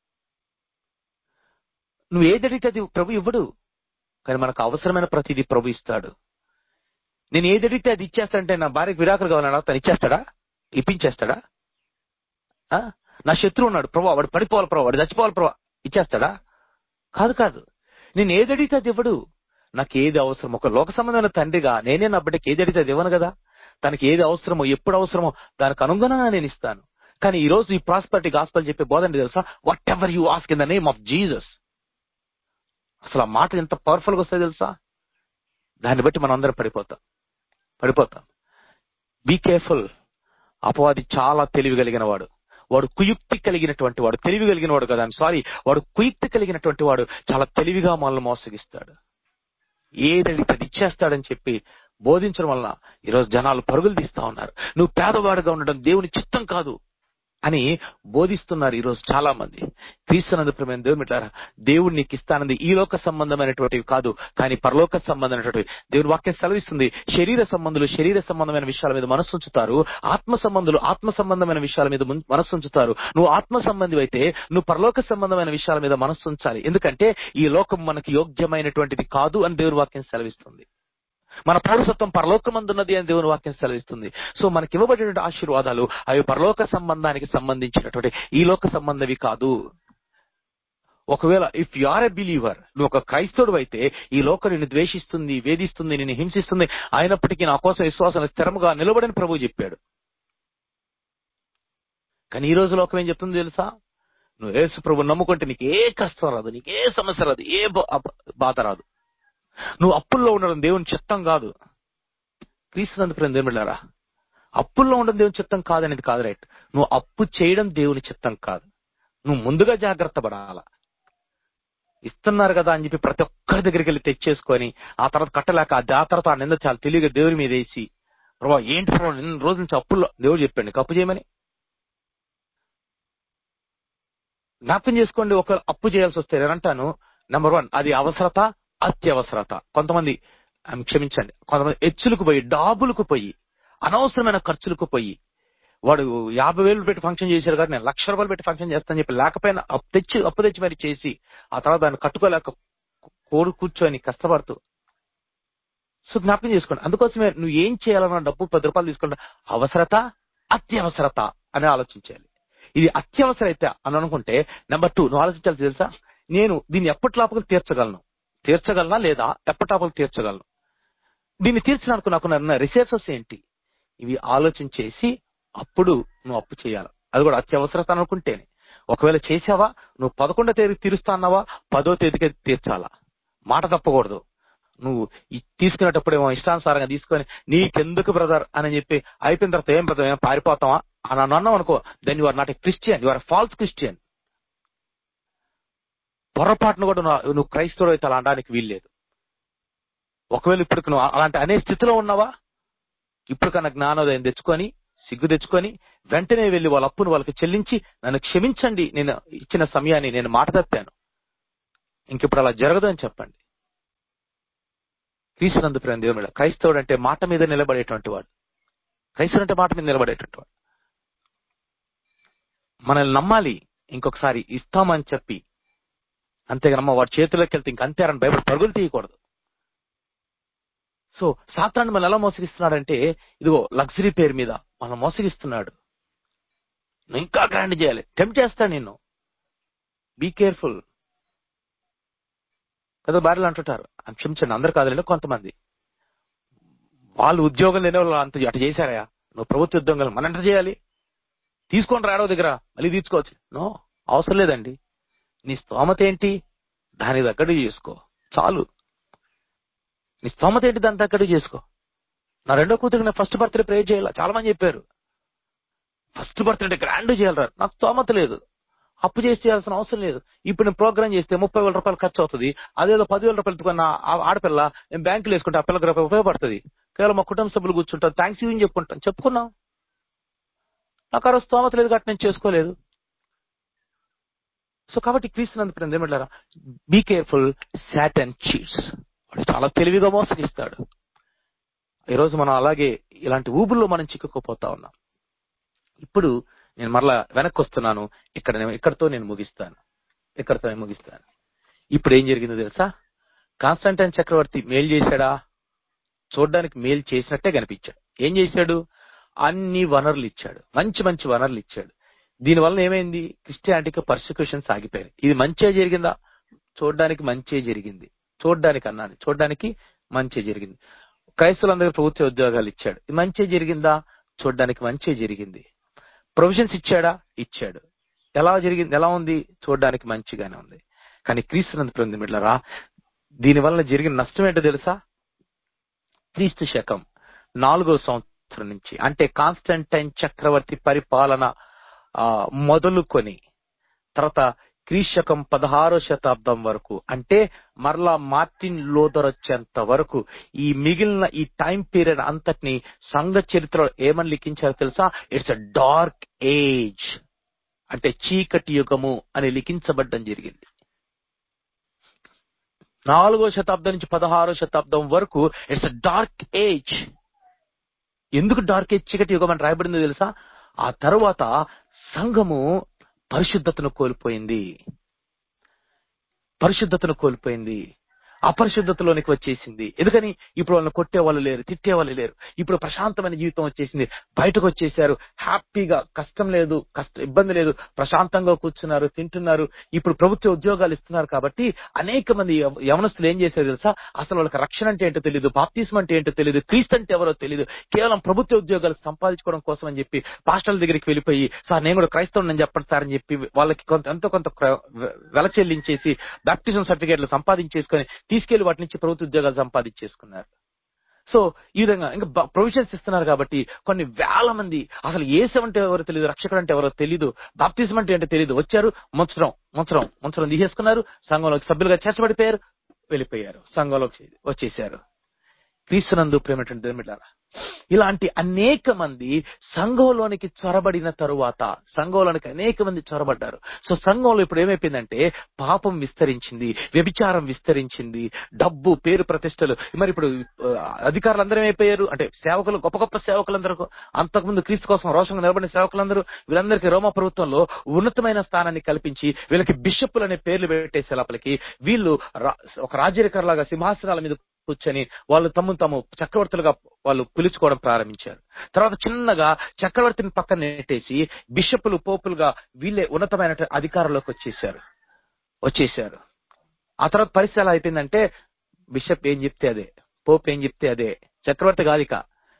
నువ్వు ఏది అడిగితే అది ప్రభు ఇవ్వడు కానీ మనకు అవసరమైన ప్రతిదీ ప్రభు ఇస్తాడు నేను ఏది అడిగితే అది ఇచ్చేస్తాడంటే నా భార్యకు విడాకులు కావాలన్నా తను ఇచ్చేస్తాడా ఇప్పించేస్తాడా ఆ? నా శత్రువు ఉన్నాడు ప్రభు వాడు పడిపోవాలి ప్రభు వాడు చచ్చిపోవాలి ప్రభు ఇచ్చేస్తాడా కాదు కాదు నేను ఏది అడిగితే అది ఇవ్వడు నాకు ఏది అవసరం ఒక లోక సంబంధమైన తండ్రిగా నేనే నా బిడ్డకి ఏది అడిగితే అది ఇవ్వను కదా తనకి ఏది అవసరమో ఎప్పుడు అవసరమో దానికి అనుగుణంగా నేను ఇస్తాను కానీ ఈ రోజు ఈ ప్రాస్పరిటీ గాస్పల్ చెప్పే బోధండి తెలుసా whatever you ask in the name of Jesus అసలు ఆ మాట ఎంత పవర్ఫుల్ గా వస్తాయి తెలుసా దాన్ని బట్టి మనం అందరం పడిపోతాం పడిపోతాం బీ కేర్ఫుల్ అపవాది చాలా తెలివి కలిగిన వాడు వాడు కుయుక్తి కలిగినటువంటి వాడు తెలివి కలిగిన వాడు కదా సారీ వాడు కుయుక్తి కలిగినటువంటి వాడు చాలా తెలివిగా మనల్ని మోసగిస్తాడు ఏదడిగితే అది ఇచ్చేస్తాడని చెప్పి బోధించడం వల్ల ఈరోజు జనాలు పరుగులు తీస్తా ఉన్నారు నువ్వు పేదవాడుగా ఉండడం దేవుని చిత్తం కాదు అని బోధిస్తున్నారు ఈరోజు చాలా మంది క్రీస్తునందు ప్రేమ దేవుని బిడ్డలారా, దేవుడు నీకు ఇస్తానంది ఈ లోక సంబంధమైనటువంటివి కాదు కానీ పరలోక సంబంధమైనటువంటివి దేవుని వాక్యం సెలవిస్తుంది శరీర సంబంధులు శరీర సంబంధమైన విషయాల మీద మనసు ఉంచుతారు ఆత్మ సంబంధులు ఆత్మ సంబంధమైన విషయాల మీద మున్- మనసు ఉంచుతారు నువ్వు ఆత్మ సంబంధి అయితే నువ్వు పరలోక సంబంధమైన విషయాల మీద మనసు ఉంచాలి ఎందుకంటే ఈ లోకం మనకి యోగ్యమైనటువంటిది కాదు అని దేవుని వాక్యం సెలవిస్తుంది మన పౌరసత్వం పరలోకమందున్నది అని దేవుని వాక్యం సెలవిస్తుంది సో మనకి ఇవ్వబడినటువంటి ఆశీర్వాదాలు అవి పరలోక సంబంధానికి సంబంధించినటువంటి ఈ లోక సంబంధవి కాదు ఒకవేళ if you are a believer నువ్వు ఒక క్రైస్తవుడు అయితే ఈ లోకం నిన్ను ద్వేషిస్తుంది వేధిస్తుంది నిన్ను హింసిస్తుంది అయినప్పటికీ నా కోసం విశ్వాసం స్థిరముగా నిలబడని ప్రభు చెప్పాడు కానీ ఈ రోజు లోకం ఏం చెప్తుంది తెలుసా నువ్వు యేసు ప్రభు నమ్ముకుంటే నీకు ఏ కష్టం రాదు నీకు ఏ సమస్య రాదు ఏ బా- అబ- బాధ రాదు నువ్వు అప్పుల్లో ఉండడం దేవుని చిత్తం కాదు క్రీస్తునందు ప్రేమ దేవుని బిడ్డలారా, అప్పుల్లో ఉండడం దేవుని చిత్తం కాదనేది కాదు రైట్ నువ్వు అప్పు చేయడం దేవుని చిత్తం కాదు నువ్వు ముందుగా జాగ్రత్త పడాల ఇస్తున్నారు కదా అని చెప్పి ప్రతి ఒక్కరి దగ్గరికి వెళ్ళి తెచ్చేసుకొని ఆ తర్వాత కట్టలేక ఆ తర్వాత ఆ నింద చాలా తెలివిగా దేవుని మీద వేసి ప్రభా ఏంటి ప్రభా నిన్న రోజు నుంచి అప్పుల్లో దేవుడు చెప్పండి నీకు అప్పు చేయమని జ్ఞాపకం చేసుకోండి ఒక అప్పు చేయాల్సి వస్తే నేను అంటాను నెంబర్ వన్ అది అవసరత అత్యవసరత కొంతమంది ఆమె క్షమించండి కొంతమంది హెచ్చులకు పోయి డాబులకు పోయి అనవసరమైన ఖర్చులకు పోయి వాడు యాభై వేలు పెట్టి ఫంక్షన్ చేశారు కానీ నేను లక్ష రూపాయలు పెట్టి ఫంక్షన్ చేస్తాను చెప్పి లేకపోయినా అప్పు తెచ్చి అప్పు తెచ్చి మరి చేసి ఆ తర్వాత దాన్ని కట్టుకోలేక కోరు కూర్చొని కష్టపడుతూ సో జ్ఞాపకం చేసుకోండి అందుకోసమే నువ్వు ఏం చేయాలన్న డబ్బు పది రూపాయలు తీసుకుంటా అవసరత అత్యవసరత అని ఆలోచించాలి ఇది అత్యవసర అయితే అని అనుకుంటే నెంబర్ టూ నువ్వు ఆలోచించాలి తెలుసా నేను దీన్ని ఎప్పటిలాపకలు తీర్చగలను తీర్చగలనా లేదా ఎప్పటిలాపకలు తీర్చగలను దీన్ని తీర్చడానికి నాకు ఉన్న రిసోర్సెస్ ఏంటి ఇవి ఆలోచించేసి అప్పుడు నువ్వు అప్పు చేయాలి అది కూడా అత్యవసరత అనుకుంటేనే ఒకవేళ చేసావా నువ్వు పదకొండో తేదీకి తీరుస్తా అన్నావా పదో తేదీకి తీర్చాలా మాట తప్పకూడదు నువ్వు ఈ తీసుకునేటప్పుడేమో ఇష్టానుసారంగా తీసుకొని నీకెందుకు బ్రదర్ అని చెప్పి అయిపోయిన తర్వాత ఏం బ్రదర్ ఏం పారిపోతావా అని అని అన్నావు అనుకో then you are not a Christian you are false Christian పొరపాటును కూడా నువ్వు నువ్వు క్రైస్తవుడు అయితే అలా అనడానికి వీల్లేదు ఒకవేళ ఇప్పుడు నువ్వు అలాంటి అనే స్థితిలో ఉన్నావా ఇప్పుడు కన్నా జ్ఞానోదయం తెచ్చుకొని సిగ్గు తెచ్చుకొని వెంటనే వెళ్లి వాళ్ళ అప్పును వాళ్ళకి చెల్లించి నన్ను క్షమించండి నేను ఇచ్చిన సమయాన్ని నేను మాట తప్పాను ఇంకిప్పుడు అలా జరగదు అని చెప్పండి క్రీస్తునందు ప్రేమ దేవుడు క్రైస్తవుడు అంటే మాట మీద నిలబడేటువంటి వాడు క్రైస్తవుడు అంటే మాట మీద నిలబడేటువంటి వాడు మనల్ని నమ్మాలి ఇంకొకసారి ఇస్తామని చెప్పి అంతేగానమ్మ వాడి చేతిలోకి వెళ్తే ఇంక అంతేరని భయపడి పరుగులు తీయకూడదు సో సాతాన్ని మనం ఎలా మోసగిస్తున్నాడంటే ఇదిగో లగ్జరీ పేరు మీద మనం మోసగిస్తున్నాడు నువ్వు ఇంకా గ్రాండ్ చేయాలి టెంప్ట్ చేస్తాడు నిన్ను బీ కేర్ఫుల్ కదా భార్యలు అంటుంటారు అని క్షమించండి అందరు కాదులేండి కొంతమంది వాళ్ళు ఉద్యోగం లేని వాళ్ళు అంత అటు చేశారయా నువ్వు ప్రభుత్వ ఉద్యోగాలు మన ఎంత చేయాలి తీసుకొని రాడో దగ్గర మళ్ళీ తీసుకోవచ్చు నో అవసరం లేదండి నీ స్తోమత ఏంటి దాని తగ్గట్టు చేసుకో చాలు నీ స్తోమత ఏంటి దాని తగ్గట్టు చేసుకో నా రెండో కూతురికి నేను ఫస్ట్ బర్త్డే ప్రే చేయాల చాలా మంది చెప్పారు ఫస్ట్ బర్త్డే గ్రాండ్ చేయాలరా నాకు స్తోమత లేదు అప్పు చేసి చేయాల్సిన అవసరం లేదు ఇప్పుడు నేను ప్రోగ్రామ్ చేస్తే ముప్పై వేల రూపాయలు ఖర్చు అవుతుంది అదేదో పదివేల రూపాయలు ఎత్తుకున్న ఆ ఆడపిల్ల నేను బ్యాంకులో వేసుకుంటే ఆ పిల్లకి రూపాయి ఉపయోగపడుతుంది కేవలం మా కుటుంబ సభ్యులు కూర్చుంటారు థ్యాంక్స్ యూ అని చెప్పుకుంటాం చెప్పుకున్నాం నాకు ఆ రోజు స్తోమత లేదు కాబట్టి నేను చేసుకోలేదు సో కాబట్టి క్రీస్తునందు ప్రేమ ఏమంటారా be careful Satan cheats వాడు చాలా తెలివిగా మోసగిస్తాడు ఈరోజు మనం అలాగే ఇలాంటి ఊబుల్లో మనం చిక్కుకుపోతా ఉన్నాం ఇప్పుడు నేను మరలా వెనక్కి వస్తున్నాను ఇక్కడ నేను ఇక్కడతో నేను ముగిస్తాను ఇక్కడతో నేను ముగిస్తాను ఇప్పుడు ఏం జరిగిందో తెలుసా కాన్స్టంటైన్ చక్రవర్తి మేలు చేశాడా చూడడానికి మేలు చేసినట్టే కనిపించాడు ఏం చేశాడు అన్ని వనరులు ఇచ్చాడు మంచి మంచి వనరులు ఇచ్చాడు దీనివల్ల ఏమైంది క్రిస్టియానిటీకి పర్సిక్యూషన్స్ ఆగిపోయాయి ఇది మంచిగా జరిగిందా చూడడానికి మంచి జరిగింది చూడడానికి అన్నాను చూడడానికి మంచి జరిగింది క్రైస్తవులందరికీ ప్రభుత్వ ఉద్యోగాలు ఇచ్చాడు ఇది మంచి జరిగిందా చూడడానికి మంచి జరిగింది ప్రొవిజన్స్ ఇచ్చాడా ఇచ్చాడు ఎలా జరిగింది ఎలా ఉంది చూడడానికి మంచిగానే ఉంది కానీ క్రీస్తునందు పొంది మిట్లరా దీనివల్ల జరిగిన నష్టం ఏంటో తెలుసా క్రీస్తు శకం నాలుగో సంవత్సరం నుంచి అంటే కాన్స్టంటైన్ చక్రవర్తి పరిపాలన ఆ మొదలుకొని తర్వాత క్రీశకం పదహారో శతాబ్దం వరకు అంటే మరలా మార్టిన్ లోదర్ వచ్చేంత వరకు ఈ మిగిలిన ఈ టైం పీరియడ్ అంతటిని సంఘ చరిత్రలో ఏమని లిఖించారో తెలుసా ఇట్స్ అ డార్క్ ఏజ్ అంటే చీకటి యుగము అని లిఖించబడ్డం జరిగింది నాలుగో శతాబ్దం నుంచి పదహారో శతాబ్దం వరకు ఇట్స్ డార్క్ ఏజ్ ఎందుకు డార్క్ ఏజ్ చీకటి యుగం అని రాయబడిందో తెలుసా ఆ తరువాత సంఘము పరిశుద్ధతను కోల్పోయింది పరిశుద్ధతను కోల్పోయింది అపరిశుద్ధతలోనికి వచ్చేసింది ఎందుకని ఇప్పుడు వాళ్ళని కొట్టే వాళ్ళు లేరు తిట్టే వాళ్ళు లేరు ఇప్పుడు ప్రశాంతమైన జీవితం వచ్చేసింది బయటకు వచ్చేసారు హ్యాపీగా కష్టం లేదు కష్ట ఇబ్బంది లేదు ప్రశాంతంగా కూర్చున్నారు తింటున్నారు ఇప్పుడు ప్రభుత్వ ఉద్యోగాలు ఇస్తున్నారు కాబట్టి అనేక మంది యవ- యవనస్తులు ఏం చేశారు తెలుసా అసలు వాళ్ళకి రక్షణ అంటే ఏంటో తెలియదు బాప్తిస్మ అంటే ఏంటో తెలియదు క్రీస్తు అంటే ఎవరో తెలియదు కేవలం ప్రభుత్వ ఉద్యోగాలు సంపాదించుకోవడం కోసం అని చెప్పి పాస్టర్ల దగ్గరికి వెళ్ళిపోయి సార్ నేను కూడా క్రైస్తవుని చెప్పండి సార్ అని చెప్పి వాళ్ళకి కొంత ఎంతో కొంత క్ర- వె- వెల చెల్లించేసి బాప్టిజం సర్టిఫికేట్లు సంపాదించేసుకొని తీసుకెళ్లి వాటి నుంచి ప్రభుత్వ ఉద్యోగాలు సంపాదించేసుకున్నారు సో ఈ విధంగా ఇంకా ప్రొవిజన్స్ ఇస్తున్నారు కాబట్టి కొన్ని వేల మంది అసలు ఏసు అంటే ఎవరో తెలియదు రక్షకుడు అంటే ఎవరో తెలియదు బాప్తిజం అంటే ఏంటో తెలియదు వచ్చారు ముంచడం ముంచడం ముంచడం తీసేసుకున్నారు సంఘంలోకి సభ్యులుగా చేర్చబడిపోయారు వెళ్ళిపోయారు సంఘంలోకి వచ్చేసారు క్రీస్తునందు ప్రేమటువంటి దేవులారా ఇలాంటి అనేక మంది సంఘంలోనికి చొరబడిన తరువాత సంఘంలోనికి అనేక మంది చొరబడ్డారు సో సంఘంలో ఇప్పుడు ఏమైపోయిందంటే పాపం విస్తరించింది వ్యభిచారం విస్తరించింది డబ్బు పేరు ప్రతిష్టలు మరి ఇప్పుడు ఆ, అధికారులు అందరూ ఏమైపోయారు అంటే సేవకులు గొప్ప గొప్ప సేవకులందరూ అంతకుముందు క్రీస్తు కోసం రోషంగా నిలబడిన సేవకులందరూ వీళ్ళందరికీ రోమా ప్రభుత్వంలో ఉన్నతమైన స్థానాన్ని కల్పించి వీళ్ళకి బిషప్పులు అనే పేర్లు పెట్టేసే లోపలికి వీళ్ళు రా- ఒక రాజ్యకర్లాగా సింహాసనాల మీద కూర్చొని వాళ్ళు తమ్ము తాము చక్రవర్తులుగా వాళ్ళు పిలుచుకోవడం ప్రారంభించారు తర్వాత చిన్నగా చక్రవర్తిని పక్కన నెట్టేసి బిషప్పులు పోపులుగా వీళ్ళే ఉన్నతమైన అధికారంలోకి వచ్చేసారు వచ్చేసారు ఆ తర్వాత పరిస్థితి ఎలా అయిపోయిందంటే బిషప్ ఏం చెప్తే అదే పోప్ ఏం చెప్తే అదే చక్రవర్తి కాదిక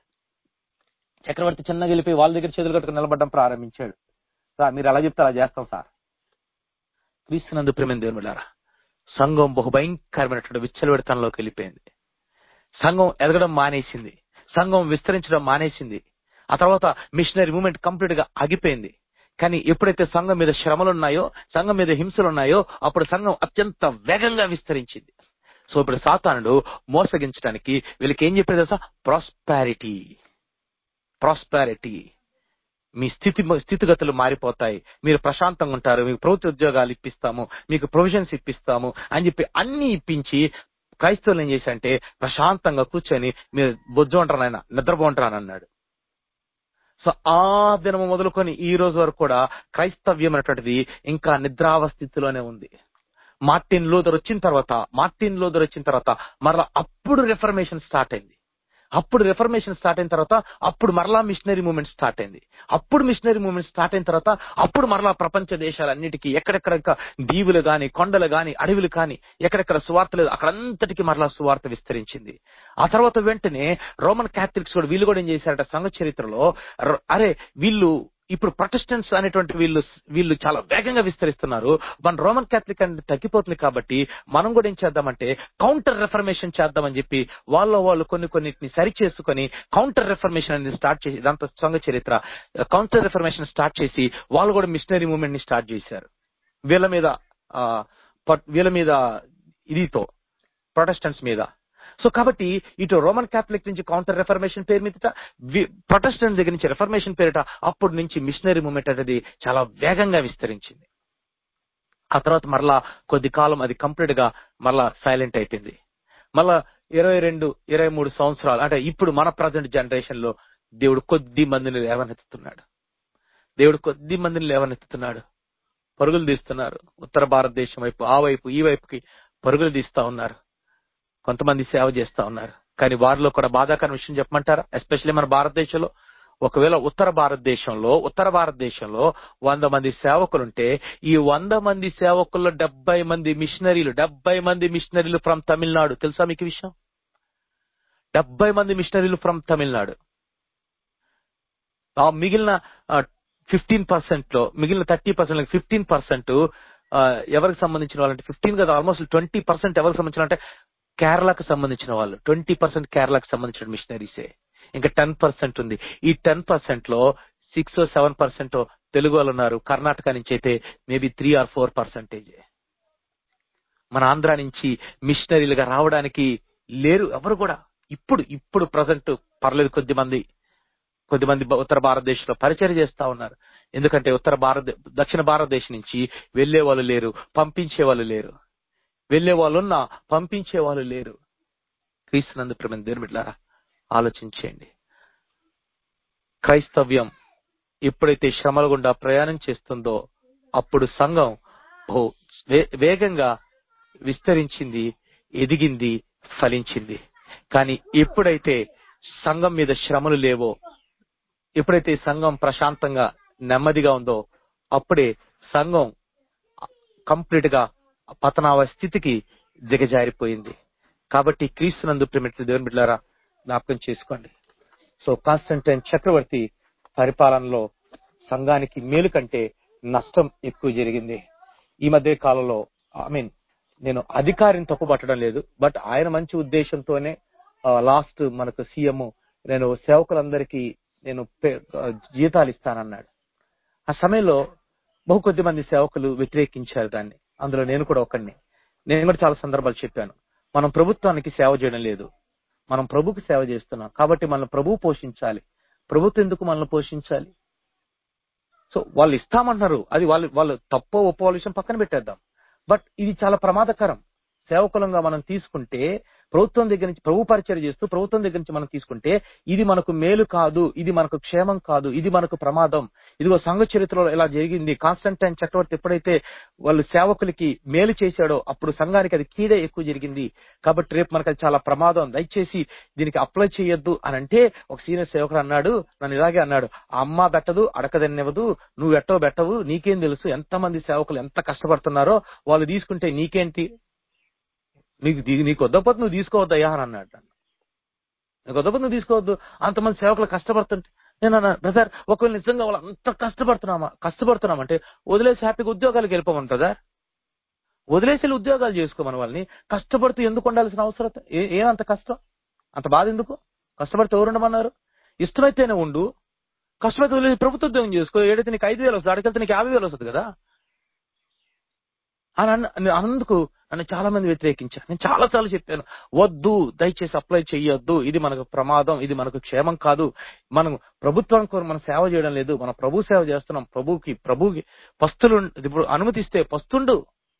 చక్రవర్తి చిన్నగా వెళ్ళిపోయి వాళ్ళ దగ్గర చేతులు కట్టుకుని నిలబడడం ప్రారంభించాడు సార్ మీరు అలా చెప్తే అలా చేస్తాం సార్ క్రీస్తునందు ప్రేమ దేవులారా సంఘం బహు భయంకరమైనటువంటి విచ్చలవిడతనంలోకి వెళ్ళిపోయింది సంఘం ఎదగడం మానేసింది సంఘం విస్తరించడం మానేసింది ఆ తర్వాత మిషనరీ మూమెంట్ కంప్లీట్ గా ఆగిపోయింది కానీ ఎప్పుడైతే సంఘం మీద శ్రమలు ఉన్నాయో సంఘం మీద హింసలు ఉన్నాయో అప్పుడు సంఘం అత్యంత వేగంగా విస్తరించింది సో ఇప్పుడు సాతానుడు మోసగించడానికి వీళ్ళకి ఏం చెప్పేది తెలుసా ప్రాస్పారిటీ ప్రాస్పారిటీ మీ స్థితి స్థితిగతులు మారిపోతాయి మీరు ప్రశాంతంగా ఉంటారు మీకు ప్రభుత్వ ఉద్యోగాలు ఇప్పిస్తాము మీకు ప్రొవిజన్స్ ఇప్పిస్తాము అని చెప్పి అన్ని ఇప్పించి క్రైస్తవులు ఏం చేశారంటే ప్రశాంతంగా కూర్చొని మీరు బొజ్జు ఉంటారు ఆయన నిద్రపోంటారని అన్నాడు సో ఆ దినము మొదలుకొని ఈ రోజు వరకు కూడా క్రైస్తవ్యం అనేటువంటిది ఇంకా నిద్రావస్థితిలోనే ఉంది మార్టిన్ లూథర్ వచ్చిన తర్వాత మార్టిన్ లూథర్ వచ్చిన తర్వాత మరలా అప్పుడు రిఫర్మేషన్ స్టార్ట్ అయింది అప్పుడు రిఫర్మేషన్ స్టార్ట్ అయిన తర్వాత అప్పుడు మరలా మిషనరీ మూవ్మెంట్ స్టార్ట్ అయింది అప్పుడు మిషనరీ మూవ్మెంట్ స్టార్ట్ అయిన తర్వాత అప్పుడు మరలా ప్రపంచ దేశాలన్నిటికీ ఎక్కడెక్కడ ఇంకా దీవులు గాని కొండలు గాని అడవులు కాని ఎక్కడెక్కడ సువార్త లేదు అక్కడంతటికి మరలా సువార్త విస్తరించింది ఆ తర్వాత వెంటనే రోమన్ క్యాథలిక్స్ కూడా వీళ్ళు కూడా ఏం చేశారట సంఘ చరిత్రలో ర- అరే వీళ్ళు ఇప్పుడు ప్రొటెస్టెంట్స్ అనేటువంటి వీళ్ళు వీళ్ళు చాలా వేగంగా విస్తరిస్తున్నారు మన రోమన్ క్యాథలిక్ అనేది తగ్గిపోతుంది కాబట్టి మనం కూడా ఏం చేద్దామంటే కౌంటర్ రెఫర్మేషన్ చేద్దామని చెప్పి వాళ్ళ వాళ్ళు కొన్ని కొన్నిటిని సరి చేసుకొని కౌంటర్ రెఫర్మేషన్ అనేది స్టార్ట్ చేసి దాంతో సంఘ చరిత్ర కౌంటర్ రెఫర్మేషన్ స్టార్ట్ చేసి వాళ్ళు కూడా మిషనరీ మూవ్మెంట్ ని స్టార్ట్ చేశారు వీళ్ళ మీద ఆ, పట్- వీళ్ళ మీద ఇదితో ప్రొటెస్టెంట్స్ మీద సో కాబట్టి ఇటు రోమన్ క్యాథలిక్ నుంచి కౌంటర్ రెఫర్మేషన్ పేరు మీద ప్రొటెస్టెంట్ దగ్గర నుంచి రెఫర్మేషన్ పేరిట అప్పటి నుంచి మిషనరీ మూమెంట్ అనేది చాలా వేగంగా విస్తరించింది ఆ తర్వాత మరలా కొద్ది కాలం అది కంప్లీట్ గా మరలా సైలెంట్ అయిపోయింది మళ్ళా ఇరవై రెండు ఇరవై మూడు సంవత్సరాలు అంటే ఇప్పుడు మన ప్రజెంట్ జనరేషన్ లో దేవుడు కొద్ది మందిని లేవనెత్తుతున్నాడు దేవుడు కొద్ది మందిని లేవనెత్తుతున్నాడు పరుగులు తీస్తున్నారు ఉత్తర భారతదేశం వైపు ఆ వైపు ఈ వైపుకి పరుగులు తీస్తా ఉన్నారు కొంతమంది సేవ చేస్తా ఉన్నారు కానీ వారిలో కూడా బాధాకరమైన విషయం చెప్పమంటారా ఎస్పెషల్లీ మన భారతదేశంలో ఒకవేళ ఉత్తర భారతదేశంలో ఉత్తర భారతదేశంలో వంద మంది సేవకులుంటే ఈ వంద మంది సేవకుల్లో డెబ్బై మంది మిషనరీలు డెబ్బై మంది మిషనరీలు ఫ్రమ్ తమిళనాడు తెలుసా మీకు ఈ విషయం డెబ్బై మంది మిషనరీలు ఫ్రమ్ తమిళనాడు ఆ మిగిలిన ఫిఫ్టీన్ పర్సెంట్ లో మిగిలిన థర్టీ పర్సెంట్ ఫిఫ్టీన్ పర్సెంట్ ఎవరికి సంబంధించిన వాళ్ళంటే ఫిఫ్టీన్ కదా ఆల్మోస్ట్ ట్వంటీ పర్సెంట్ ఎవరికి సంబంధించిన అంటే కేరళకు సంబంధించిన వాళ్ళు ట్వంటీ పర్సెంట్ కేరళకు సంబంధించిన మిషనరీసే ఇంకా టెన్ పర్సెంట్ ఉంది ఈ టెన్ పర్సెంట్ లో సిక్స్ సెవెన్ పర్సెంట్ తెలుగు వాళ్ళు ఉన్నారు కర్ణాటక నుంచి అయితే maybe three or four percentage మన ఆంధ్ర నుంచి మిషనరీలుగా రావడానికి లేరు ఎవరు కూడా ఇప్పుడు ఇప్పుడు ప్రజెంట్ పర్లేదు కొద్ది మంది కొద్ది మంది ఉత్తర భారతదేశంలో పరిచయం చేస్తా ఉన్నారు ఎందుకంటే ఉత్తర భారత దక్షిణ భారతదేశం నుంచి వెళ్లే వాళ్ళు లేరు పంపించే వాళ్ళు లేరు వెళ్లే వాళ్ళు ఉన్నా పంపించే వాళ్ళు లేరు క్రీస్తునందు ప్రేమ దేవుని బిడ్డలారా ఆలోచించేయండి క్రైస్తవ్యం ఎప్పుడైతే శ్రమల గుండా ప్రయాణం చేస్తుందో అప్పుడు సంఘం ఓ వే- వేగంగా విస్తరించింది ఎదిగింది ఫలించింది కానీ ఎప్పుడైతే సంఘం మీద శ్రమలు లేవో ఎప్పుడైతే సంఘం ప్రశాంతంగా నెమ్మదిగా ఉందో అప్పుడే సంఘం కంప్లీట్ గా పతనావ స్థితికి దిగజారిపోయింది కాబట్టి క్రీస్తునందు ప్రేమిట్ల దేవుని బిడ్డారా జ్ఞాపకం చేసుకోండి సో కాన్స్టంటైన్ చక్రవర్తి పరిపాలనలో సంఘానికి మేలు కంటే నష్టం ఎక్కువ జరిగింది ఈ మధ్య కాలంలో ఐ మీన్ నేను అధికారిని తప్పుపట్టడం లేదు బట్ ఆయన మంచి ఉద్దేశంతోనే లాస్ట్ మనకు సీఎం నేను సేవకులందరికీ నేను పే- ఆ, జీతాలు ఇస్తానన్నాడు ఆ సమయంలో బహు కొద్ది మంది సేవకులు వ్యతిరేకించారు దాన్ని అందులో నేను కూడా ఒకడిని నేను కూడా చాలా సందర్భాలు చెప్పాను మనం ప్రభుత్వానికి సేవ చేయడం లేదు మనం ప్రభుకి సేవ చేస్తున్నాం కాబట్టి మనల్ని ప్రభువు పోషించాలి ప్రభుత్వం ఎందుకు మనల్ని పోషించాలి సో వాళ్ళు ఇస్తామంటున్నారు అది వాళ్ళు వాళ్ళు తప్పో ఒప్పో వాళ్ళ విషయం పక్కన పెట్టేద్దాం బట్ ఇది చాలా ప్రమాదకరం సేవకులంగా మనం తీసుకుంటే ప్రభుత్వం దగ్గర నుంచి ప్రభు పరిచయం చేస్తూ ప్రభుత్వం దగ్గర నుంచి మనం తీసుకుంటే ఇది మనకు మేలు కాదు ఇది మనకు క్షేమం కాదు ఇది మనకు ప్రమాదం ఇదిగో సంఘ చరిత్రలో ఇలా జరిగింది కాన్స్టంటైన్ చక్రవర్తి ఎప్పుడైతే వాళ్ళు సేవకులకి మేలు చేశాడో అప్పుడు సంఘానికి అది కీడే ఎక్కువ జరిగింది కాబట్టి రేపు మనకు అది చాలా ప్రమాదం దయచేసి దీనికి అప్లై చేయొద్దు అని అంటే ఒక సీనియర్ సేవకుడు అన్నాడు నన్ను ఇలాగే అన్నాడు ఆ అమ్మ పెట్టదు అడకదనివ్వదు నువ్వు ఎట్టో పెట్టవు నీకేం తెలుసు ఎంతమంది సేవకులు ఎంత కష్టపడుతున్నారో వాళ్ళు తీసుకుంటే నీకేంటి నీకు దీ- నీకు వద్దపోతే నువ్వు తీసుకోవద్దయ్యా అని అన్నాడు నన్ను. నీకు వద్దపోతే నువ్వు తీసుకోవద్దు అంతమంది సేవకులు కష్టపడుతుంటే నేను అన్నా బ్రదర్ ఒకవేళ నిజంగా వాళ్ళు అంత కష్టపడుతున్నామా కష్టపడుతున్నామంటే వదిలేసి హ్యాపీగా ఉద్యోగాలకు వెళ్ళిపోమని బ్రదర్ వదిలేసి వెళ్ళి ఉద్యోగాలు చేసుకోమని వాళ్ళని కష్టపడుతూ ఎందుకు ఉండాల్సిన అవసరం ఏ- ఏమంత కష్టం అంత బాధ ఎందుకు కష్టపడితే ఎవరు ఉండమన్నారు ఇష్టమైతేనే ఉండు కష్టమైతే వదిలేసి ప్రభుత్వ ఉద్యోగం చేసుకో ఏడైతే నీకు ఐదు వేలు వస్తుంది అడిగితే నీకు యాభై వేలు వస్తుంది కదా అని అన్న- అని అన్నందుకు నన్ను చాలా మంది వ్యతిరేకించారు నేను చాలా సార్లు చెప్పాను వద్దు దయచేసి అప్లై చెయ్యొద్దు ఇది మనకు ప్రమాదం ఇది మనకు క్షేమం కాదు మనం ప్రభుత్వం కోరి మనం సేవ చేయడం లేదు మనం ప్రభు సేవ చేస్తున్నాం ప్రభుకి ప్రభుకి పస్తులు ఇప్పుడు అనుమతిస్తే పస్తుండు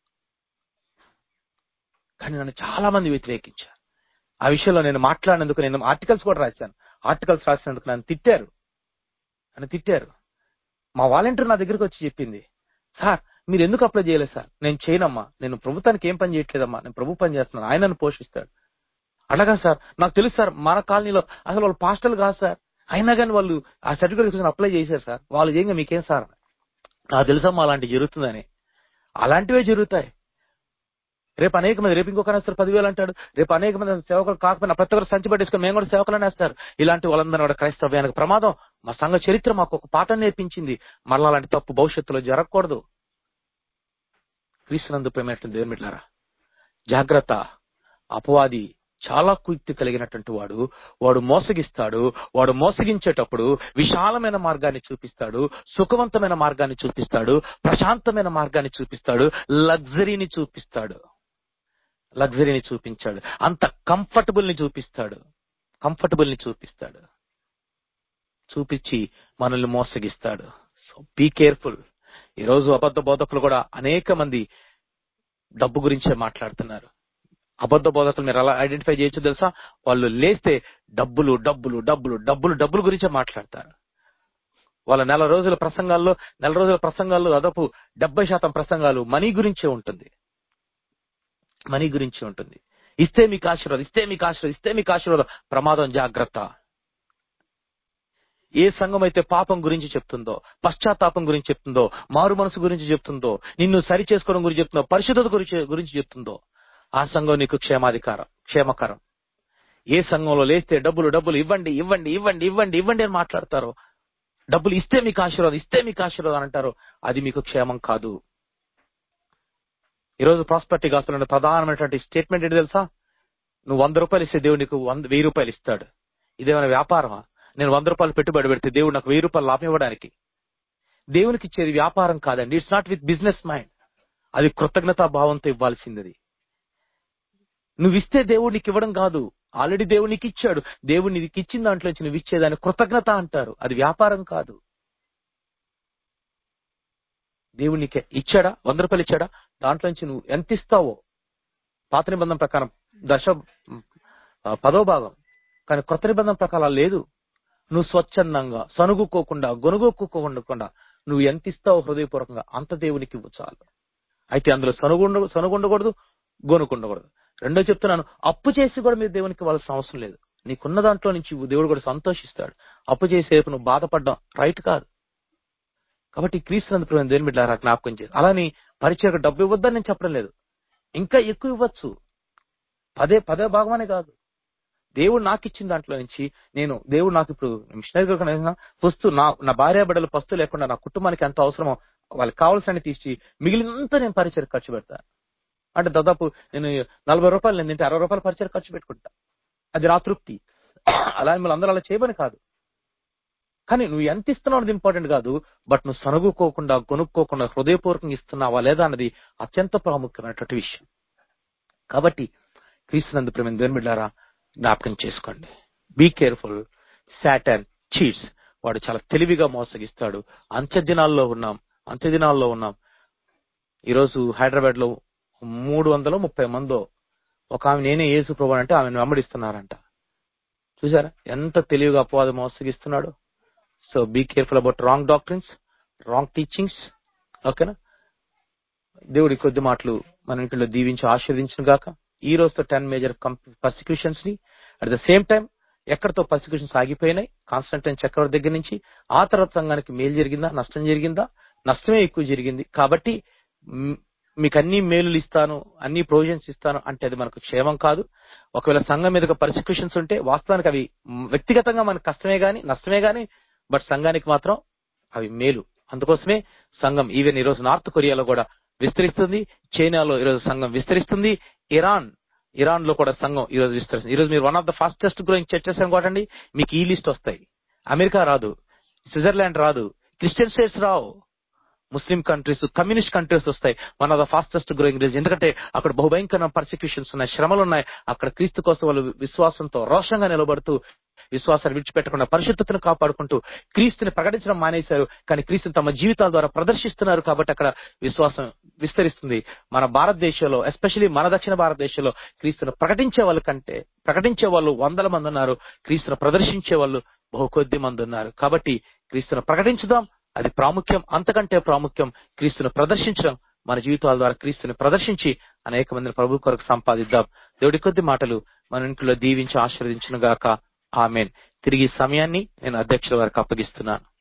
కానీ నన్ను చాలా మంది వ్యతిరేకించారు ఆ విషయంలో నేను మాట్లాడినందుకు నేను ఆర్టికల్స్ కూడా రాశాను ఆర్టికల్స్ రాసినందుకు నన్ను తిట్టారు నన్ను తిట్టారు మా వాలంటీర్ నా దగ్గరికి వచ్చి చెప్పింది సార్ మీరు ఎందుకు అప్లై చేయలేదు సార్ నేను చేయనమ్మా నేను ప్రభుత్వానికి ఏం పని చేయట్లేదమ్మా నేను ప్రభు పని చేస్తున్నాను ఆయన నన్ను పోషిస్తాడు అలాగా సార్ నాకు తెలుసు సార్ మన కాలనీలో అసలు వాళ్ళు పాస్టర్లు కాదు సార్ అయినా కానీ వాళ్ళు ఆ సర్టిఫికేట్ కోసం అప్లై చేశారు సార్ వాళ్ళు చేయంగా మీకేం సార్ నాకు తెలుసమ్మా అలాంటి జరుగుతుందని అలాంటివే జరుగుతాయి రేపు అనేక మంది రేపు ఇంకొక సార్ పదివేలు అంటాడు రేపు అనేక మంది సేవకులు కాకపోయినా ప్రతి ఒక్కరు సంచి పట్టేసుకుని మేము కూడా సేవకులు అనేస్తారు ఇలాంటి వాళ్ళందరూ కూడా క్రైస్తవ్యానికి ప్రమాదం మా సంఘ చరిత్ర మాకు ఒక పాఠం నేర్పించింది మరలా అలాంటి తప్పు భవిష్యత్తులో జరగకూడదు క్రీస్తునందు ప్రేమైనట్టు దేవుని బిడ్డలారా జాగ్రత్త అపవాది చాలా కుయుక్తి కలిగినటువంటి వాడు వాడు మోసగిస్తాడు వాడు మోసగించేటప్పుడు విశాలమైన మార్గాన్ని చూపిస్తాడు సుఖవంతమైన మార్గాన్ని చూపిస్తాడు ప్రశాంతమైన మార్గాన్ని చూపిస్తాడు లగ్జరీని చూపిస్తాడు లగ్జరీని చూపించాడు అంత కంఫర్టబుల్ ని చూపిస్తాడు కంఫర్టబుల్ ని చూపిస్తాడు చూపించి మనల్ని మోసగిస్తాడు సో బీ కేర్ఫుల్ ఈ రోజు అబద్ధ బోధకులు కూడా అనేక మంది డబ్బు గురించే మాట్లాడుతున్నారు అబద్ధ బోధకులు మీరు అలా ఐడెంటిఫై చేయొచ్చు తెలుసా వాళ్ళు లేస్తే డబ్బులు డబ్బులు డబ్బులు డబ్బులు డబ్బుల గురించే మాట్లాడతారు వాళ్ళ నెల రోజుల ప్రసంగాల్లో నెల రోజుల ప్రసంగాల్లో దాదాపు డెబ్బై శాతం ప్రసంగాలు మనీ గురించే ఉంటుంది మనీ గురించి ఉంటుంది ఇస్తే మీకు ఆశీర్వాదం ఇస్తే మీకు ఆశీర్వాదం ఇస్తే మీకు ఆశీర్వాదం ప్రమాదం జాగ్రత్త ఏ సంఘం అయితే పాపం గురించి చెప్తుందో పశ్చాత్తాపం గురించి చెప్తుందో మారు మనసు గురించి చెప్తుందో నిన్ను సరి చేసుకోవడం గురించి చెప్తుందో పరిశుద్ధత గురించి గురించి చెప్తుందో ఆ సంఘం నీకు క్షేమాధికారం క్షేమకరం ఏ సంఘంలో లేస్తే డబ్బులు డబ్బులు ఇవ్వండి ఇవ్వండి ఇవ్వండి ఇవ్వండి ఇవ్వండి అని మాట్లాడతారో డబ్బులు ఇస్తే మీకు ఆశీర్వాదం ఇస్తే మీకు ఆశీర్వాదం అని అంటారు అది మీకు క్షేమం కాదు ఈరోజు ప్రాస్పర్టీ గాస్తున్న ప్రధానమైనటువంటి స్టేట్మెంట్ ఏంటి తెలుసా నువ్వు వంద రూపాయలు ఇస్తే దేవుడు నీకు వంద వెయ్యి రూపాయలు ఇస్తాడు ఇదేమైనా వ్యాపారమా నేను వంద రూపాయలు పెట్టుబడి పెడితే దేవుడు నాకు వెయ్యి రూపాయలు లాభం ఇవ్వడానికి దేవునికి ఇచ్చేది వ్యాపారం కాదండి it's not with business mind అది కృతజ్ఞతా భావంతో ఇవ్వాల్సింది నువ్వు ఇస్తే దేవుడు నీకు ఇవ్వడం కాదు ఆల్రెడీ దేవుడు నీకు ఇచ్చాడు దేవుడు నీకు ఇచ్చిన దాంట్లో నుంచి నువ్వు ఇచ్చేదాన్ని కృతజ్ఞత అంటారు అది వ్యాపారం కాదు దేవుడు నీకు ఇచ్చాడా వంద రూపాయలు ఇచ్చాడా దాంట్లో నుంచి నువ్వు ఎంత ఇస్తావో పాత నిబంధన ప్రకారం దశ ఆ, పదో భాగం కానీ కొత్త నిబంధన ప్రకారం అలా లేదు నువ్వు స్వచ్ఛందంగా సనుగుకోకుండా గొనుగొక్కుకోకుండా నువ్వు ఎంత ఇస్తావో హృదయపూర్వకంగా అంత దేవునికి ఇవ్వు చాలు అయితే అందులో సనుగుండ సనుగుండకూడదు గొనుకుండకూడదు రెండో చెప్తున్నాను అప్పు చేసి కూడా మీరు దేవునికి ఇవ్వాల్సిన అవసరం లేదు నీకున్న దాంట్లో నుంచి ఇవ్వు, దేవుడు కూడా సంతోషిస్తాడు అప్పు చేసేపు నువ్వు బాధపడ్డం రైట్ కాదు కాబట్టి క్రీస్తునందు ప్రేమ దేని బిడ్డారా జ్ఞాపకం చేసి అలాని పరిచయకు డబ్బు ఇవ్వద్దని నేను చెప్పడం లేదు ఇంకా ఎక్కువ ఇవ్వచ్చు పదే పదే భాగమనే కాదు దేవుడు నాకు ఇచ్చిన దాంట్లో నుంచి నేను దేవుడు నాకు ఇప్పుడు మిషనరీ వస్తు నా నా భార్య బిడ్డలు పస్తు లేకుండా నా కుటుంబానికి ఎంత అవసరమో వాళ్ళకి కావాల్సిన తీసి మిగిలినంతా నేను పరిచయం ఖర్చు పెడతా అంటే దాదాపు నేను నలభై రూపాయలు నేను తింటే అరవై రూపాయలు పరిచయం ఖర్చు పెట్టుకుంటా అది నా తృప్తి అలా మిమ్మల్ని అందరూ అలా చేయమని కాదు కానీ నువ్వు ఎంత ఇస్తున్నావు అనేది ఇంపార్టెంట్ కాదు బట్ నువ్వు సనుగుకోకుండా కొనుక్కోకుండా హృదయపూర్వకంగా ఇస్తున్నావా లేదా అన్నది అత్యంత ప్రాముఖ్యమైనటువంటి విషయం కాబట్టి క్రీస్తునందు ప్రేమ దేవుని బిడ్డారా జ్ఞాపకం చేసుకోండి బీ కేర్ఫుల్ సాటన్ చీట్స్ వాడు చాలా తెలివిగా మోసగిస్తాడు అంత్య దినాల్లో ఉన్నాం అంత్య దినాల్లో ఉన్నాం ఈరోజు హైదరాబాద్ లో మూడు వందల ముప్పై మందో ఒక ఆమె నేనే యేసు ప్రభు అంటే ఆమెను వెంబడిస్తున్నారంట చూసారా ఎంత తెలివిగా అపవాదం మోసగిస్తున్నాడు so be careful about wrong doctrines wrong teachings ఓకేనా దేవుడి కొద్ది మాటలు మన ఇంట్లో దీవించి ఆశీర్వదించిన గాక ఈ రోజుతో టెన్ మేజర్ పర్సిక్యూషన్స్ ని అట్ ద సేమ్ టైం ఎక్కడితో పర్సిక్యూషన్స్ ఆగిపోయినాయి కాన్స్టంటైన్ చక్రవర్తి దగ్గర నుంచి ఆ తర్వాత సంఘానికి మేలు జరిగిందా నష్టం జరిగిందా నష్టమే ఎక్కువ జరిగింది కాబట్టి మ్, మీకు అన్ని మేలులు ఇస్తాను అన్ని ప్రొవిజన్స్ ఇస్తాను అంటే అది మనకు క్షేమం కాదు ఒకవేళ సంఘం మీద పర్సిక్యూషన్స్ ఉంటే వాస్తవానికి అవి మ్, వ్యక్తిగతంగా మనకు కష్టమే గాని నష్టమే గాని బట్ సంఘానికి మాత్రం అవి మేలు అందుకోసమే సంఘం ఈవెన్ ఈరోజు నార్త్ కొరియాలో కూడా విస్తరిస్తుంది చైనాలో ఈరోజు సంఘం విస్తరిస్తుంది ఇరాన్ ఇరాన్ లో కూడా సంఘం ఈరోజు విస్తరిస్తుంది ఈరోజు మీరు one of the fastest growing churches అనుకోండి మీకు ఈ లిస్ట్ వస్తాయి అమెరికా రాదు స్విట్జర్లాండ్ రాదు క్రిస్టియన్ స్టేట్స్ రావు ముస్లిం కంట్రీస్ కమ్యూనిస్ట్ కంట్రీస్ వస్తాయి one of the fastest growing religion ఎందుకంటే అక్కడ బహుభయంకర పర్సిక్యూషన్స్ ఉన్నాయి శ్రమలు ఉన్నాయి అక్కడ క్రీస్తు కోసం వాళ్ళు విశ్వాసంతో రోషంగా నిలబడుతూ విశ్వాసాన్ని విడిచిపెట్టకుండా పరిశుద్ధతను కాపాడుకుంటూ క్రీస్తుని ప్రకటించడం మానేశారు కానీ క్రీస్తుని తమ జీవితాల ద్వారా ప్రదర్శిస్తున్నారు కాబట్టి అక్కడ విశ్వాసం విస్తరిస్తుంది మన భారతదేశంలో ఎస్పెషల్లీ మన దక్షిణ భారతదేశంలో క్రీస్తును ప్రకటించే వాళ్ళ కంటే ప్రకటించే వాళ్ళు వందల మంది ఉన్నారు క్రీస్తును ప్రదర్శించే వాళ్ళు బహు కొద్ది మంది ఉన్నారు కాబట్టి క్రీస్తును ప్రకటించుదాం అది ప్రాముఖ్యం అంతకంటే ప్రాముఖ్యం క్రీస్తును ప్రదర్శించడం మన జీవితాల ద్వారా క్రీస్తుని ప్రదర్శించి అనేక మందిని ప్రభు కొరకు సంపాదిద్దాం దేవుడి కొద్ది మాటలు మన ఇంట్లో దీవించి ఆశీర్వదించిన గాక ఆమెన్ తిరిగి ఈ సమయాన్ని నేను అధ్యక్షుల వారికి అప్పగిస్తున్నాను